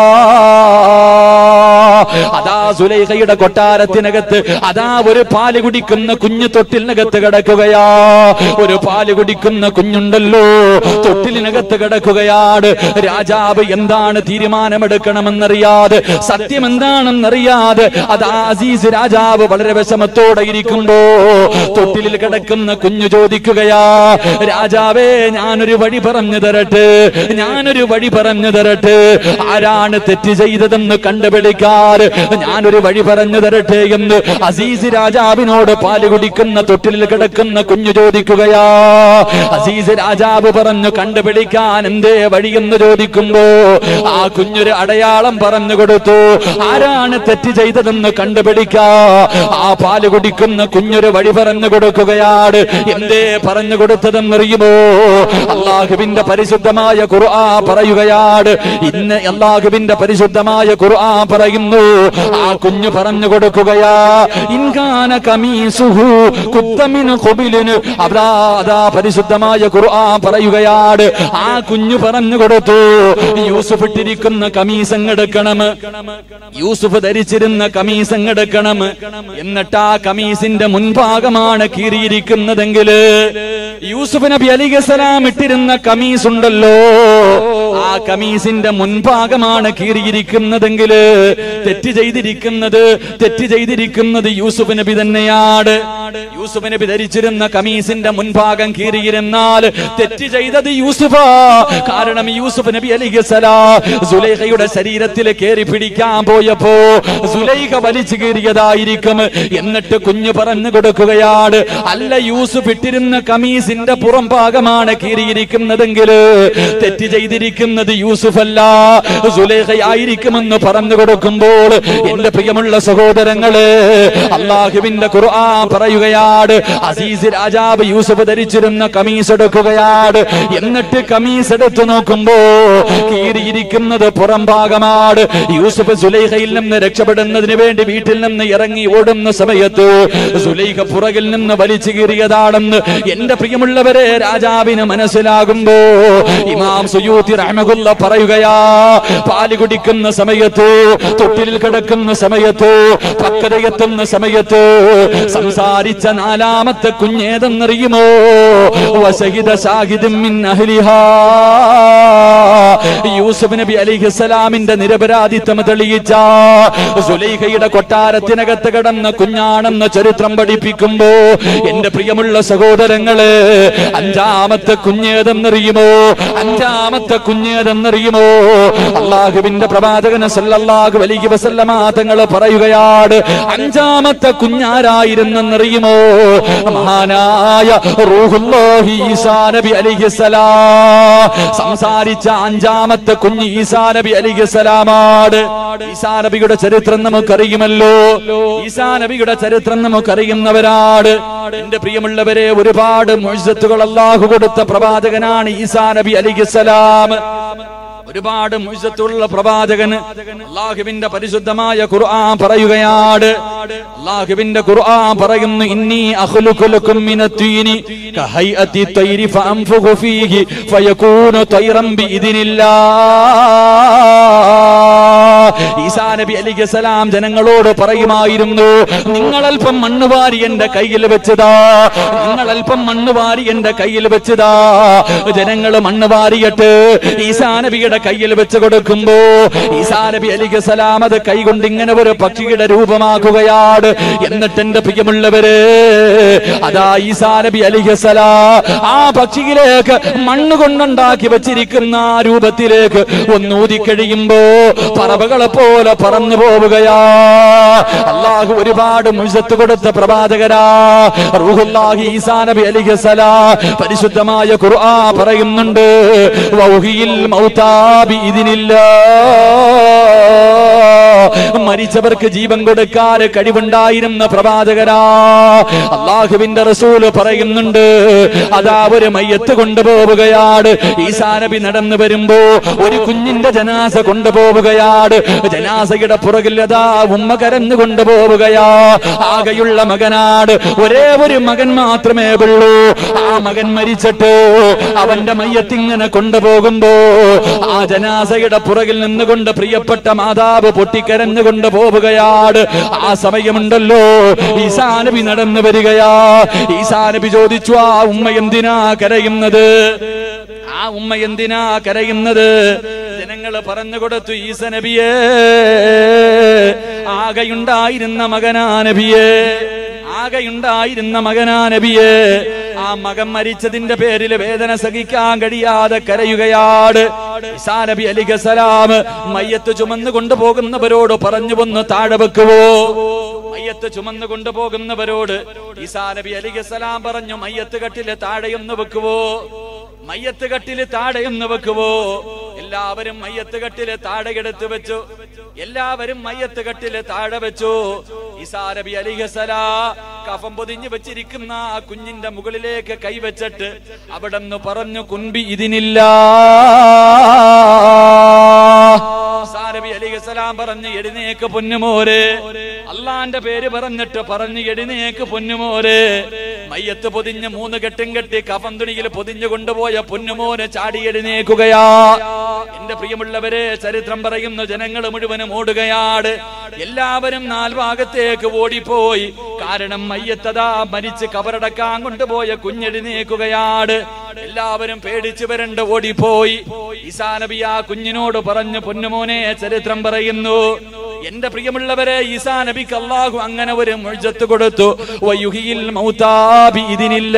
അതാ സുലൈഖയുടെ കൊട്ടാരത്തിനകത്ത് അതാ ഒരു പാല് കുടിക്കുന്ന കുഞ്ഞു തൊട്ടിലിനകത്ത് കിടക്കുകയാ ഒരു പാല് കുടിക്കുന്ന കുഞ്ഞുണ്ടല്ലോ തൊട്ടിലിനകത്ത് കിടക്കുകയാണ് രാജാവ് എന്താണ് തീരുമാനമെടുക്കണമെന്നറിയാതെ സത്യം എന്താണെന്നറിയാതെ അതാ അസീസ് രാജാവ് വളരെ വിഷമത്തോടെ ഇരിക്കുമ്പോ തൊട്ടിലിൽ കിടക്കുന്ന കുഞ്ഞു ചോദിക്കുകയാ രാജാവേ ഞാനൊരു വഴി പറഞ്ഞു തരട്ടെ ഞാനൊരു വഴി പറഞ്ഞു തരട്ടെ ആരാണ് തെറ്റ് ചെയ്തതെന്ന് കണ്ടുപിടിക്കാറ് ഞാനൊരു വഴി പറഞ്ഞു തരട്ടെ എന്ന് അസീസ് രാജാവിനോട് പാല് കുടിക്കുന്ന തൊട്ടിലിൽ കിടക്കുന്ന കുഞ്ഞു ചോദിക്കുകയാ അസീസ് രാജാവ് പറഞ്ഞു കണ്ടുപിടിക്കാൻ എന്തേ വഴിയെന്ന് ചോദിക്കുമ്പോ ആ കുഞ്ഞൊരു അടയാളം പറഞ്ഞു കൊടുത്തു ആരാണ് തെറ്റ് ചെയ്തതെന്ന് കണ്ടുപിടിക്കാ ആ പാല് കുടിക്കുന്ന കുഞ്ഞൊരു വഴി പറഞ്ഞു കൊടുക്കുകയാണ് എന്തേ പറഞ്ഞു കൊടുത്തതെന്നറിയുമോ അള്ളാഹുവിന്റെ പരിശുദ്ധമായ ഖുർആ പറയുകയാണ് ഇന്ന് അള്ളാഹുവിന്റെ പരിശുദ്ധമായ ഖുർആ പറയുന്നു ആ കുഞ്ഞു പറഞ്ഞു കൊടുക്കുകയാ ഇൻകാന കമീസുഹു കുത്തമിന് കൊബിലിന് അതാ അതാ പരിശുദ്ധമായ ഖുർആ പറയുകയാണ് ആ കുഞ്ഞു പറഞ്ഞു കൊടുത്തു യൂസുഫ് ഇട്ടിരിക്കുന്ന കമീസങ്ങെടുക്കണം യൂസുഫ് ധരിച്ചിരുന്ന കമീസങ്ങെടുക്കണം എന്നിട്ട് ആ കമീസിന്റെ മുൻഭാഗമാണ് കീറിയിരിക്കുന്നതെങ്കിൽ യൂസുഫ് നബി അലിഗസലാം ഇട്ടിരുന്ന കമീസ് ഉണ്ടല്ലോ ആ കമീസിന്റെ മുൻഭാഗമാണ് കീറിയിരിക്കുന്നതെങ്കിൽ തെറ്റ് ചെയ്തിരിക്കുന്നത് തെറ്റ് ചെയ്തിരിക്കുന്നത് യൂസുഫ് നബി തന്നെയാണ് യൂസുഫ് നബി ധരിച്ചിരുന്ന കമീസിന്റെ മുൻഭാഗം കീറിയിരുന്നാൽ തെറ്റ് ചെയ്തത് യൂസുഫാ കാരണം യൂസുഫ് നബി അലിഗസലാ സുലൈഖയുടെ ശരീരത്തിൽ കയറി പിടിക്കാൻ പോയപ്പോ സുലൈഖ വലിച്ചു കീറിയതായിരിക്കും എന്നിട്ട് കുഞ്ഞു പറഞ്ഞു കൊടുക്കുകയാണ് അല്ല യൂസുഫ് ഇട്ടിരുന്ന കമീസിന്റെ പുറം ഭാഗമാണ് കീറിയിരിക്കുന്നതെങ്കിൽ തെറ്റ് ചെയ്തിരിക്കുന്നത് യൂസുഫ് അല്ല സുലേഖയായിരിക്കുമെന്ന് പറഞ്ഞു കൊടുക്കുമ്പോൾ എന്റെ പ്രിയമുള്ള സഹോദരങ്ങള് അള്ളാഹുവിന്റെ ഖുർആൻ പറയുകയാണ് അസീസ് രാജാവ് യൂസുഫ് ധരിച്ചിരുന്ന കമീസ് എടുക്കുകയാണ് എന്നിട്ട് കമീസ് എടുത്തു നോക്കുമ്പോ കീറിയിരിക്കുന്നത് പുറം ഭാഗമാണ് യൂസുഫ് സുലൈഖയിൽ നിന്ന് രക്ഷപ്പെടുന്നതിന് വേണ്ടി വീട്ടിൽ നിന്ന് ഇറങ്ങി ഓടുന്ന സമയത്ത് സുലൈഖ പുറകിൽ നിന്ന് വലിച്ചു കീറിയതാണെന്ന് എന്റെ പ്രിയമുള്ളവരെ രാജാവിന് മനസ്സിലാകുമ്പോ ഇമാം സുയൂത്തി റഹ്മകുല്ല പറയുകയാ പാല് കുടിക്കുന്ന സമയത്ത് തൊട്ടിലിൽ കിടക്കുന്ന സമയത്ത് പക്കതയെത്തുന്ന സമയത്ത് സംസാരിച്ച നാലാമത്തെ കുഞ്ഞേതെന്നറിയുമോ വസഹിത ഷാഹിദും മിൻ അഹ്ലിഹാ യൂസുഫ് നബി അലിഹിസ്സലാമിന്റെ നിരപരാധിത്വം തെളിയിച്ച സുലൈഖയുടെ കൊട്ടാരത്തിനകത്ത് കിടന്ന കുഞ്ഞാണെന്ന ചരിത്രം പഠിപ്പിക്കുമ്പോ എന്റെ പ്രിയമുള്ള സഹോദരങ്ങള് അഞ്ചാമത്തെ കുഞ്ഞേതെന്നറിയുമോ അഞ്ചാമത്തെ കുഞ്ഞേതെന്നറിയുമോ അള്ളാഹുവിന്റെ പ്രവാചകന് സല്ലല്ലാഹു അലൈഹി വസല്ലമ തങ്ങൾ പറയുകയാണ് അഞ്ചാമത്തെ കുഞ്ഞാരായിരുന്നെന്നറിയുമോ മഹാനായ റൂഹുല്ലാഹി ഈസാ നബി അലൈഹിസ്സലാം സംസാരിച്ച അഞ്ചാമത്തെ കുഞ്ഞ് ഈസാ നബി അലൈഹിസ്സലാമാണ് ഈസാ നബിയുടെ ചരിത്രം നമുക്കറിയുമല്ലോ ഈസാ നബിയുടെ ചരിത്രം നമുക്കറിയുന്നവരാണ് എന്റെ പ്രിയമുള്ളവരെ ഒരുപാട് മുഴുസത്തുകൾ അള്ളാഹു കൊടുത്ത പ്രവാചകനാണ് ഈസാ നബി അലിഖിസലാം ഒരുപാട് മുഴുസത്തുള്ള പ്രവാചകന് അള്ളാഹുവിന്റെ പരിശുദ്ധമായ ഖുർആൻ പറയുകയാണ് അള്ളാഹുവിന്റെ ഖുർആൻ പറയുന്നു ഇന്നി അഖ്ലുഖുലക്കും മിനത്തീനി കഹൈഅത്തി തൈരി ഫഅൻഫുഖു ഫീഹി ഫയകൂനു തൈറൻ ബിഇദ്നില്ലാഹ് ഈസാ നബി അലിഖിസലാം ജനങ്ങളോട് പറയുമായിരുന്നു നിങ്ങൾ അല്പം മണ്ണ് വാരി എന്റെ കയ്യിൽ വെച്ചതാ നിങ്ങൾ അല്പം മണ്ണ് വാരി എന്റെ കയ്യിൽ വെച്ചതാ ജനങ്ങൾ മണ്ണ് വാരിയിട്ട് ഈസാ നബിയുടെ കയ്യിൽ വെച്ച് കൊടുക്കുമ്പോ ഈസാ നബി അലിഖിസലാം അത് കൈകൊണ്ട് ഇങ്ങനെ ഒരു പക്ഷിയുടെ രൂപമാക്കുകയാണ് എന്നിട്ട് എന്റെ പ്രിയമുള്ളവര് അതാ ഈസാ നബി അലിഖിസലാ ആ പക്ഷിയിലേക്ക് മണ്ണ് കൊണ്ടുണ്ടാക്കി വെച്ചിരിക്കുന്ന ആ രൂപത്തിലേക്ക് ഒന്നൂതി കഴിയുമ്പോ പറവകളെ പോലെ പറന്നു പോവുകയാ അള്ളാഹു ഒരുപാട് മുഴുത്ത് കൊടുത്ത പ്രവാചകരാ റൂഹുല്ലാഹി ഈസാ നബി അലിഖസലാ പരിശുദ്ധമായ ഖുർആ പറയുന്നുണ്ട് വൗഹിയിൽ മൗതാബി ഇതിനില്ല മരിച്ചവർക്ക് ജീവൻ കൊടുക്കാൻ കഴിവുണ്ടായിരുന്ന പ്രവാചകരാ അള്ളാഹുവിന്റെ റസൂല് പറയുന്നുണ്ട് അതാ ഒരു മയ്യത്ത് കൊണ്ടുപോവുകയാണ് ഈസാ നബി നടന്നു വരുമ്പോ ഒരു കുഞ്ഞിന്റെ ജനാസ കൊണ്ടുപോവുകയാണ് ജനാസയുടെ പുറകിൽ അതാ ഉമ്മ കരഞ്ഞു കൊണ്ടുപോവുകയാ ആകെയുള്ള മകനാട് ഒരേ ഒരു മകൻ മാത്രമേ ഉള്ളൂ ആ മകൻ മരിച്ചിട്ട് അവന്റെ മയ്യത്തിങ്ങനെ കൊണ്ടുപോകുമ്പോ ആ ജനാസയുടെ പുറകിൽ നിന്നുകൊണ്ട് പ്രിയപ്പെട്ട മാതാവ് പൊട്ടിക്കരഞ്ഞു കൊണ്ടുപോവുകയാണ് ആ സമയമുണ്ടല്ലോ ഈസാ നബി നടന്നു വരികയാ ഈസാ നബി ചോദിച്ചു ആ ഉമ്മ എന്തിനാ കരയുന്നത് ആ ഉമ്മ എന്തിനാ കരയുന്നത് ജനങ്ങൾ പറഞ്ഞു കൊടുത്തു ഈസ നബിയേ ആകെയുണ്ടായിരുന്ന മകനാ നബിയേ ആകെയുണ്ടായിരുന്ന മകനാ നബിയേ ആ മകൻ മരിച്ചതിന്റെ പേരിൽ വേദന സഹിക്കാൻ കഴിയാതെ കരയുകയാണ് ഈസാ നബി അലിഖസലാം മയ്യത്ത് ചുമന്നു കൊണ്ടുപോകുന്നവരോട് പറഞ്ഞു വന്ന് താഴെ വെക്കുവോ മയ്യത്ത് ചുമന്നു കൊണ്ടുപോകുന്നവരോട് ഈസാ നബി അലിഖസലാം പറഞ്ഞു മയ്യത്ത് കട്ടില് താഴെയൊന്ന് വെക്കുവോ മയ്യത്ത് കട്ടില് താഴെയൊന്ന് വെക്കുവോ എല്ലാവരും മയ്യത്ത് കട്ടില് താഴെ എടുത്തു വെച്ചു എല്ലാവരും മയ്യത്ത് കട്ടില് താഴെ വെച്ചു ഈസാ നബി അലിഹസലാ കഫം പൊതിഞ്ഞു വെച്ചിരിക്കുന്ന ആ കുഞ്ഞിന്റെ മുകളിലേക്ക് കൈവച്ചിട്ട് അവിടെ നിന്ന് പറഞ്ഞു കുൻബി ഇതിനില്ല ഈസാ നബി അലിഹസലാം പറഞ്ഞു എഴുന്നേക്ക് പൊന്നുമോര് അള്ളാന്റെ പേര് പറഞ്ഞിട്ട് പറഞ്ഞു എഴുന്നേക്ക് പൊന്നുമോര് മയ്യത്ത് പൊതിഞ്ഞ് മൂന്ന് കെട്ടും കെട്ടി കഫം തുണിയിൽ പൊതിഞ്ഞു കൊണ്ടുപോയ പൊന്നുമോന് ചാടി എഴുന്നേക്കുകയാ എന്റെ പ്രിയമുള്ളവരെ ചരിത്രം പറയുന്നു ജനങ്ങൾ മുഴുവനും ഓടുകയാണ് എല്ലാവരും നാൽഭാഗത്തേക്ക് ഓടിപ്പോയി കാരണം മയ്യത്തതാ മരിച്ച് കബറടക്കാൻ കൊണ്ടുപോയ കുഞ്ഞെഴുന്നേക്കുകയാണ് എല്ലാവരും പേടിച്ചു വരണ്ട് ഓടിപ്പോയി ഈസാ നബി ആ കുഞ്ഞിനോട് പറഞ്ഞു പൊന്നുമോനെ ചരിത്രം പറയുന്നു എന്റെ പ്രിയമുള്ളവരെ ഈസാ നബിക്ക് അള്ളാഹു അങ്ങനെ ഒരു മുഴുജത്ത് കൊടുത്തു വയുഹിയിൽ മൗതാബി ഇതിനില്ല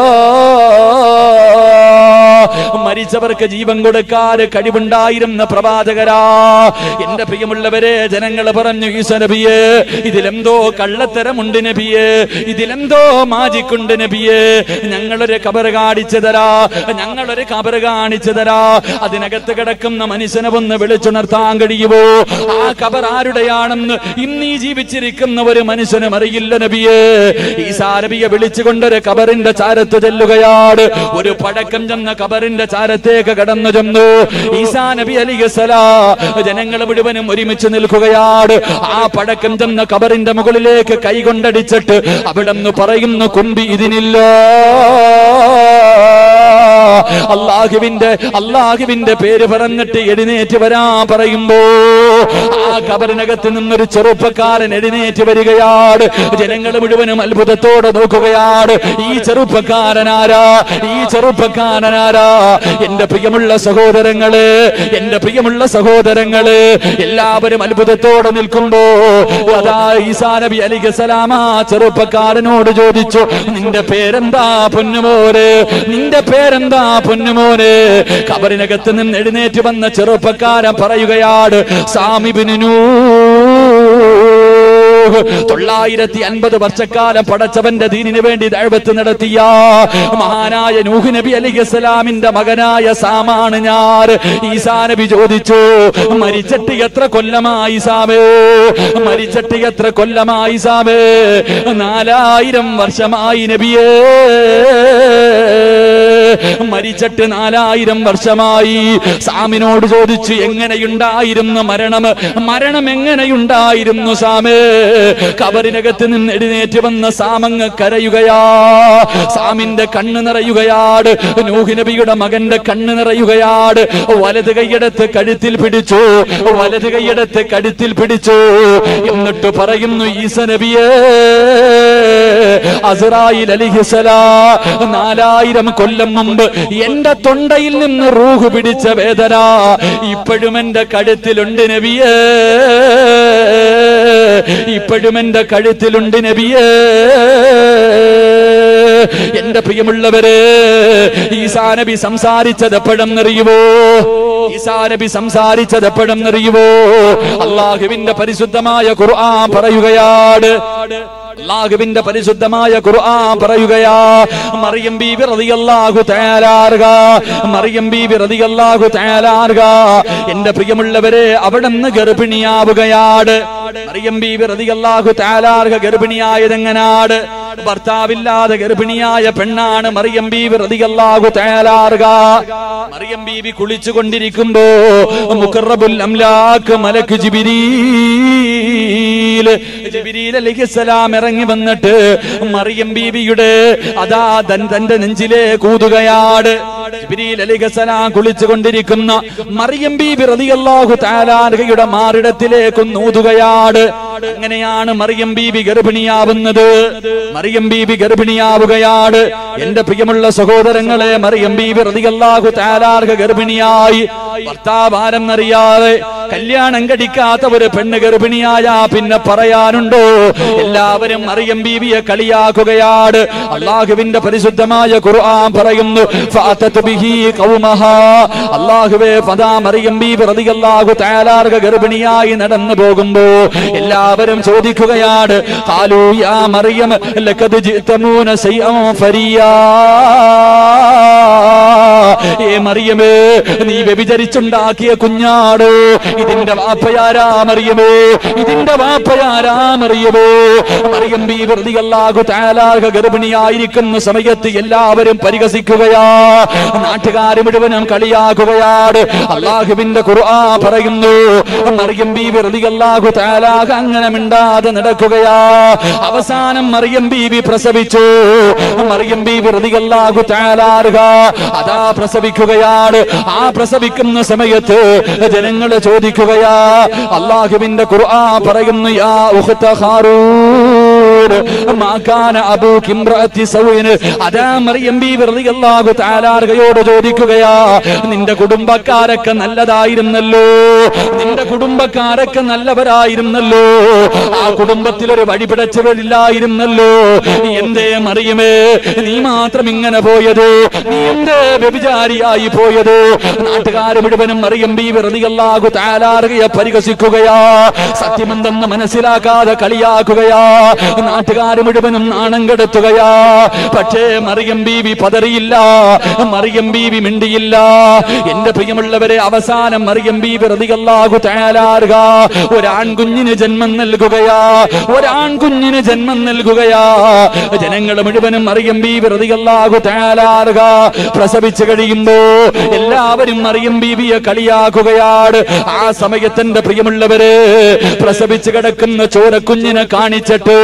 മരിച്ചവർക്ക് ജീവൻ കൊടുക്കാൻ കഴിവുണ്ടായിരുന്ന പ്രവാചകരാ എന്റെ പ്രിയമുള്ളവരെ ജനങ്ങൾ പറഞ്ഞു ഈസ നബിയെ ഇതിലെന്തോ കള്ളത്തരമുണ്ട് നബിയെ ഇതിലെന്തോ മാജിക്കുണ്ട് നബിയെ ഞങ്ങളൊരു കബർ കാണിച്ചു തരാ ഞങ്ങളൊരു കബർ കാണിച്ചു തരാ അതിനകത്ത് കിടക്കുന്ന മനുഷ്യനെ ഒന്ന് വിളിച്ചുണർത്താൻ കഴിയുമോ ആ കബർ ആരുടെയാണെന്ന് ഇന്നീ ജീവിച്ചിരിക്കുന്ന ഒരു മനുഷ്യനും അറിയില്ല നബിയെ ഈസാ നബിയെ വിളിച്ചുകൊണ്ടൊരു കബറിന്റെ ചാരത്ത് ചെല്ലുകയാണ് ഒരു പഴക്കം ചെന്ന കബറിന്റെ ചാരത്തേക്ക് കടന്നു ചെന്നു ഈസാ നബി അലിഗസലാ ജനങ്ങൾ മുഴുവനും ഒരുമിച്ച് നിൽക്കുകയാണ് ആ പഴക്കം ചെന്ന കബറിന്റെ മുകളിലേക്ക് കൈകൊണ്ടടിച്ചിട്ട് അവിടെ നിന്ന് പറയുന്നു കുമ്പി ഇതിനില്ല അള്ളാഹുവിന്റെ അള്ളാഹുവിന്റെ പേര് പറഞ്ഞിട്ട് എഴുന്നേറ്റ് വരാൻ പറയുമ്പോ ആ കബറിനകത്ത് നിന്നൊരു ചെറുപ്പക്കാരൻ എഴുന്നേറ്റ് വരികയാണ് ജനങ്ങൾ മുഴുവനും അത്ഭുതത്തോടെ നോക്കുകയാണ് ഈ ചെറുപ്പക്കാരനാരാ ഈ ചെറുപ്പക്കാരനാരാ എന്റെ പ്രിയമുള്ള സഹോദരങ്ങള് എന്റെ പ്രിയമുള്ള സഹോദരങ്ങള് എല്ലാവരും അത്ഭുതത്തോടെ നിൽക്കുമ്പോ അതാ ഈസാ നബി അലിഖ് സലാമ ചെറുപ്പക്കാരനോട് ചോദിച്ചു നിന്റെ പേരെന്താ പൊന്നുമോന് നിന്റെ പേരെന്താ പൊന്നുമോന് കബറിനകത്ത് നിന്ന് എഴുന്നേറ്റ് വന്ന ചെറുപ്പക്കാരൻ പറയുകയാണ് സാമിബിനു തൊള്ളായിരത്തി അൻപത് വർഷക്കാലം പടച്ചവന്റെ ദീനിന് വേണ്ടി ദൈവത്ത് നടത്തിയ മഹാനായ നൂഹ് നബി അലൈഹി സ്വലാമിന്റെ മകനായ സാമാണ് ഞാൻ ഈസാ നബി ചോദിച്ചു മരിച്ചിട്ട് എത്ര കൊല്ലമായി സാമേ മരിച്ചിട്ട് എത്ര കൊല്ലമായി സാമേ നാലായിരം വർഷമായി നബിയേ മരിച്ചിട്ട് നാലായിരം വർഷമായി സാമിനോട് ചോദിച്ചു എങ്ങനെയുണ്ടായിരുന്നു മരണം മരണം എങ്ങനെയുണ്ടായിരുന്നു സാമേ കബറിനകത്ത് നിന്ന് എഴുന്നേറ്റ് വന്ന സാമങ്ങ് കരയുകയാ സാമിന്റെ കണ്ണ് നിറയുകയാണ് നൂഹ് നബിയുടെ മകന്റെ കണ്ണ് നിറയുകയാണ് വലത് കൈയെടുത്ത് കഴുത്തിൽ പിടിച്ചു വലത് കൈയെടുത്ത് കഴുത്തിൽ പിടിച്ചു എന്നിട്ട് പറയുന്നു ഈസ നബിയേ അസറായിൽ അലിഹിസലാ നാലായിരം കൊല്ലം മുമ്പ് എന്റെ തൊണ്ടയിൽ നിന്ന് റൂഹ് പിടിച്ച വേദന ഇപ്പോഴും എന്റെ കഴുത്തിലുണ്ട് നബിയേ ഇപ്പോഴും എന്റെ കഴുത്തിലുണ്ട് നബിയേ എന്റെ പ്രിയമുള്ളവര് ഈസാ നബി സംസാരിച്ചത് എപ്പോഴെന്നറിയുവോ ഈസാ നബി സംസാരിച്ചത് എപ്പോഴെന്നറിയുവോ അള്ളാഹുവിന്റെ പരിശുദ്ധമായ ഖുർആൻ പറയുകയാണ് അള്ളാഹുവിന്റെ പരിശുദ്ധമായ ഖുർആൻ പറയുകയാ മറിയം ബീബി റളിയല്ലാഹു തആലാർക മറിയം ബീബി റളിയല്ലാഹു തആലാർക എന്റെ പ്രിയമുള്ളവരെ അവിടുന്ന് ഗർഭിണിയാവുകയാണ് മറിയം ബീബി റളിയല്ലാഹു തആലാർക ഗർഭിണിയായതെങ്ങനാണ് ഭർത്താവില്ലാതെ ഗർഭിണിയായ പെണ്ണാണ് മറിയം ബീബി റളിയല്ലാഹു തആലാർക മറിയം ബീബി കുളിച്ചു കൊണ്ടിരിക്കുമ്പോ മുഖറബുൽ അംലാക്ക് മലക്ക് ജിബിരീൽ ജിബിരീൽ അലൈഹിസ്സലാം ഇറങ്ങി വന്നിട്ട് മറിയം ബീബിയുടെ അതാ തൻ തന്റെ നെഞ്ചിലെ കൂതുകയാണ് ജിബ്രീൽ അലൈഹിസ്സലാം കുളിച്ചു കൊണ്ടിരിക്കുന്ന മറിയം ബീബി റളിയല്ലാഹു തആലായുടെ മാറിടത്തിലേക്ക് നൂതുകയാണ് അങ്ങനെയാണ് മറിയം ബീബി ഗർഭിണിയാവുന്നത് മറിയം ബീബി ഗർഭിണിയാവുകയാണ് എന്റെ പ്രിയമുള്ള സഹോദരങ്ങളെ മറിയം ബീബി റളിയല്ലാഹു തആലാർഹ ഗർഭിണിയായി ഭർത്താവ് ആരെന്നറിയാതെ കല്യാണം കഴിക്കാത്ത ഒരു പെണ്ണ് ഗർഭിണിയായ പിന്നെ പറയാനുണ്ടോ എല്ലാവരും മറിയം ബീവിയെ കളിയാക്കുകയാണ് അള്ളാഹുവിന്റെ പരിശുദ്ധമായ ഖുർആൻ പറയുന്നു ഫഅതത് ബിഹി ഖൗമഹാ അള്ളാഹുവേ ഫദാ മറിയം ബീവി റളിയല്ലാഹു തആലാർഹ ഗർഭിണിയായി നടന്നു പോകുമ്പോ എല്ലാവരും ചോദിക്കുകയാണ് ഖാലൂ യാ മറിയം ലഖദ് ജിതമൂന ശൈഅൻ ഫരിയാ ഏ മറിയമേ നീ വ്യഭിചരിച്ചുണ്ടാക്കിയ കുഞ്ഞാടോ ഇതിന്റെ വാപ്പയാരാ മറിയമേ ഇതിന്റെ വാപ്പയാരാ മറിയമേ മറിയം ബി വെറുതെയല്ലാകു താലാക ഗർഭിണിയായിരിക്കുന്ന സമയത്ത് എല്ലാവരും പരിഹസിക്കുകയാ നാട്ടുകാര് മുഴുവനും കളിയാക്കുകയാണ് അള്ളാഹുവിന്റെ ഖുർആ പറയുന്നു മറിയം ബി വെറുതെയല്ലാകു താലാക അങ്ങനെ മിണ്ടാതെ നടക്കുകയാ അവസാനം മറിയം ബീവി പ്രസവിച്ചു മറിയം ബി വെറുതെയല്ലാകു താലാറുക അതാ പ്രസവിക്കുകയാണ് ആ പ്രസവിക്കുന്ന സമയത്ത് ജനങ്ങൾ ചോദിക്കുകയാ അള്ളാഹുവിന്റെ ഖുർആ പറയുന്നു യാ ഉഖ്ത ഹാറൂൻ മാ കാന അബൂകി ഇംറഅത്തി സൗഇൻ അതാ മറിയം ബീവി റളിയല്ലാഹു തആലാർഹയോട് ചോദിക്കുകയാ നിന്റെ കുടുംബക്കാരൊക്കെ നല്ലതായിരുന്നല്ലോ നിന്റെ കുടുംബക്കാരൊക്കെ നല്ലവരായിരുന്നല്ലോ ആ കുടുംബത്തിൽ ഒരു വഴിപിടച്ചവരില്ലായിരുന്നല്ലോ എന്തേ മറിയമേ നീ മാത്രം ഇങ്ങനെ പോയത് നീ എന്തേ വ്യഭിചാരിയായി പോയത് നാട്ടുകാര് മുഴുവനും മറിയം ബി വെറുതെയല്ലാകു താലാറുകയെ പരിഹസിക്കുകയാ സത്യമെന്തെന്ന് മനസ്സിലാക്കാതെ കളിയാക്കുകയാ നാട്ടുകാര് മുഴുവനും നാണം കെടുത്തുകയാ പക്ഷേ മറിയം ബീവി പതറിയില്ല മറിയം ബീവി മിണ്ടിയില്ല എന്റെ പ്രിയമുള്ളവരെ അവസാനം മറിയം ബീവി റതിയല്ലാകു തയ്യാലാറുക ഒരാൺകുഞ്ഞിന് ജന്മം നൽകുകയാ ഒരാൺകുഞ്ഞിന് ജന്മം നൽകുകയാ ജനങ്ങൾ മുഴുവനും മറിയം ബീവി റതിയല്ലാകു തയ്യാലാറുക പ്രസവിച്ചു കഴിയുമ്പോ എല്ലാവരും മറിയം ബീവിയെ കളിയാക്കുകയാണ് ആ സമയത്തിന്റെ പ്രിയമുള്ളവര് പ്രസവിച്ചു കിടക്കുന്ന ചോരക്കുഞ്ഞിനെ കാണിച്ചിട്ട്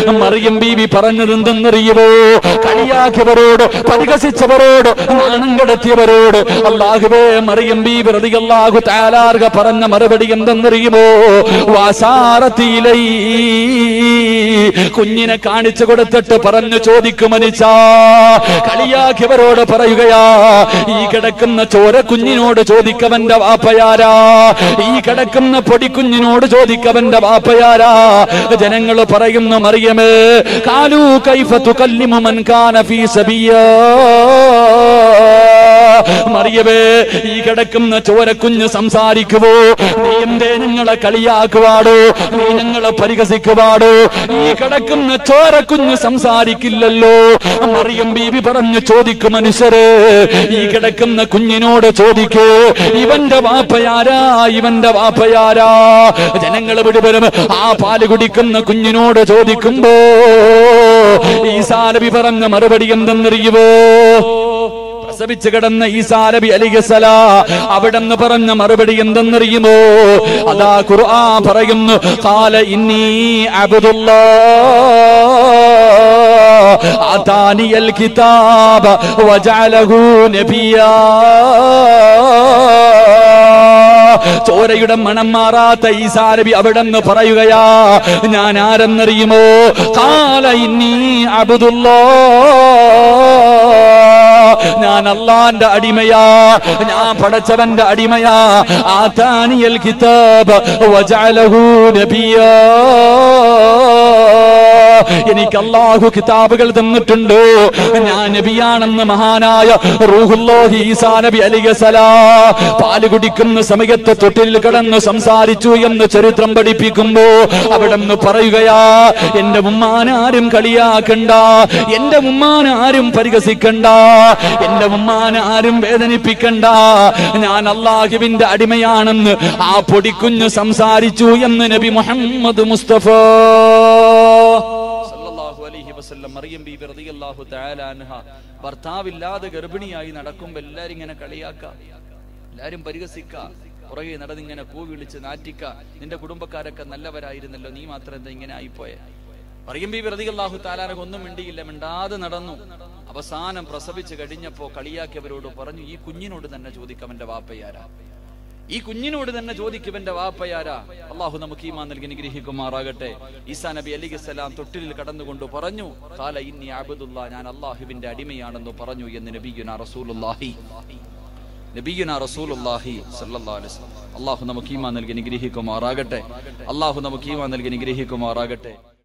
മറിയം ബീവി പറഞ്ഞത് എന്തെന്നറിയുമോ കളിയാക്കിയവരോട് പരിഹസിച്ചവരോട് നാണം കടത്തിയവരോട് അള്ളാഹുവേ മറിയം ബീവി റളിയല്ലാഹു തആലാർക പറഞ്ഞ മറുപടി എന്തെന്നറിയുമോ വാസാറത്തിയിലൈ കുഞ്ഞിനെ കാണിച്ചു കൊടുത്തിട്ട് പറഞ്ഞു ചോദിക്കും മനുഷ്യ കളിയാക്കിയവരോട് പറയുകയാ ഈ കിടക്കുന്ന ചോര കുഞ്ഞിനോട് ചോദിക്കവന്റെ വാപ്പയാരാ ഈ കിടക്കുന്ന പൊടിക്കുഞ്ഞിനോട് ചോദിക്കവന്റെ വാപ്പയാരാ ജനങ്ങൾ പറയുന്നു മറിയമേ കാലു കൈഫ തുകല്ലിമു മൻ കാന ഫീ സബിയാ മറിയവേ ഈ കിടക്കുന്ന ചോരക്കുഞ്ഞ് സംസാരിക്കുവോ നീ എന്തേ ഞങ്ങളെ കളിയാക്കുവാടോ നീ ഞങ്ങളെ പരിഹസിക്കുവാടോ ഈ കിടക്കുന്ന ചോരക്കുഞ്ഞ് സംസാരിക്കില്ലല്ലോ മറിയം ബീവി പറഞ്ഞു ചോദിക്കും മനുഷ്യരെ ഈ കിടക്കുന്ന കുഞ്ഞിനോട് ചോദിക്കൂ ഇവന്റെ വാപ്പയാരാ ഇവന്റെ വാപ്പയാരാ ജനങ്ങൾ വിടുവരും ആ പാല് കുടിക്കുന്ന കുഞ്ഞിനോട് ചോദിക്കുമ്പോ ഈ സാലബി പറഞ്ഞ മറുപടി എന്തെന്നറിയുവോ പ്രസവിച്ചു കിടന്ന ഈസാ നബി അലിഗസല അവിടെന്ന് പറഞ്ഞ മറുപടി എന്തെന്നറിയുമോ അതാ ഖുർആ പറയുന്നു കാല ഇന്നി അബ്ദുല്ലാ ആതാനിയൽ കിതാബ വജഅലഹു നബിയാ ചോരയുടെ മണം മാറാത്ത ഈസാ നബി അവിടെ നിന്ന് പറയുകയാ ഞാൻ ആരെന്നറിയുമോ കാല ഇന്നി അബ്ദുല്ലാ ഞാൻ അള്ളാന്റെ അടിമയാ ഞാൻ പടച്ചവന്റെ അടിമയാ ആതാനിയൽ കിതാബ് വജഅലഹു നബിയാ എനിക്ക് അള്ളാഹു കിതാബുകൾ തന്നിട്ടുണ്ട് ഞാൻ നബിയാണെന്ന് മഹാനായ റൂഹുല്ലാഹി ഈസാ നബി അലിഗസലാ പാല് കുടിക്കുന്ന സമയത്ത് തൊട്ടിൽ കിടന്ന് സംസാരിച്ചു എന്ന് ചരിത്രം പഠിപ്പിക്കുമ്പോ അവിടെ നിന്ന് പറയുകയാ എന്റെ ഉമ്മാനാരും കളിയാക്കണ്ട എന്റെ ഉമ്മാനാരും പരിഹസിക്കണ്ട എന്റെ ഉമ്മാനാരും വേദനിപ്പിക്കണ്ട ഞാൻ അള്ളാഹുവിന്റെ അടിമയാണെന്ന് ആ പൊടിക്കുഞ്ഞ് സംസാരിച്ചു എന്ന് നബി മുഹമ്മദ് മുസ്തഫ സല്ലല്ലാഹു അലൈഹി വസല്ലം മറിയം ബീബി റളിയല്ലാഹു തആല അൻഹ ഭർത്താവില്ലാതെ ഗർഭിണിയായി നടക്കുമ്പോൾ എല്ലാരും ഇങ്ങനെ കളിയാക്ക എല്ലാരും പരിഹസിക്ക പുറകെ നടന്നിങ്ങനെ പൂ വിളിച്ച് നാറ്റിക്ക നിന്റെ കുടുംബക്കാരൊക്കെ നല്ലവരായിരുന്നല്ലോ നീ മാത്രം എന്താ ഇങ്ങനെ ആയിപ്പോയെ മറിയം ബീബി റളിയല്ലാഹു തആലാനക്ക് ഒന്നും മിണ്ടിയില്ല മിണ്ടാതെ നടന്നു അവസാനം പ്രസവിച്ച് കഴിഞ്ഞപ്പോ കളിയാക്കിയവരോട് പറഞ്ഞു ഈ കുഞ്ഞിനോട് തന്നെ ചോദിക്കവന്റെ വാപ്പയാരാ ഈ കുഞ്ഞിനോട് തന്നെ ചോദിക്കുവന്റെ വാപ്പയാരാ അള്ളാഹു നമുക്ക് ഈമാൻ നൽകി അനുഗ്രഹിക്കുമാറാകട്ടെ ഈസാ നബി അലിഖിസ്സലാം തൊട്ടിലിൽ കടന്നുകൊണ്ട് പറഞ്ഞു കാല ഇന്നി അബദുല്ല ഞാൻ അള്ളാഹുവിന്റെ അടിമയാണെന്ന് പറഞ്ഞു എന്ന് നബിയുന റസൂലുല്ലാഹി നബിയുന റസൂലുല്ലാഹി സല്ലല്ലാഹു അലൈഹി വസല്ലം അള്ളാഹു നമുക്ക് ഈമാൻ നൽകി അനുഗ്രഹിക്കുമാറാകട്ടെ അള്ളാഹു നമുക്ക് ഈമാൻ നൽകി അനുഗ്രഹിക്കുമാറാകട്ടെ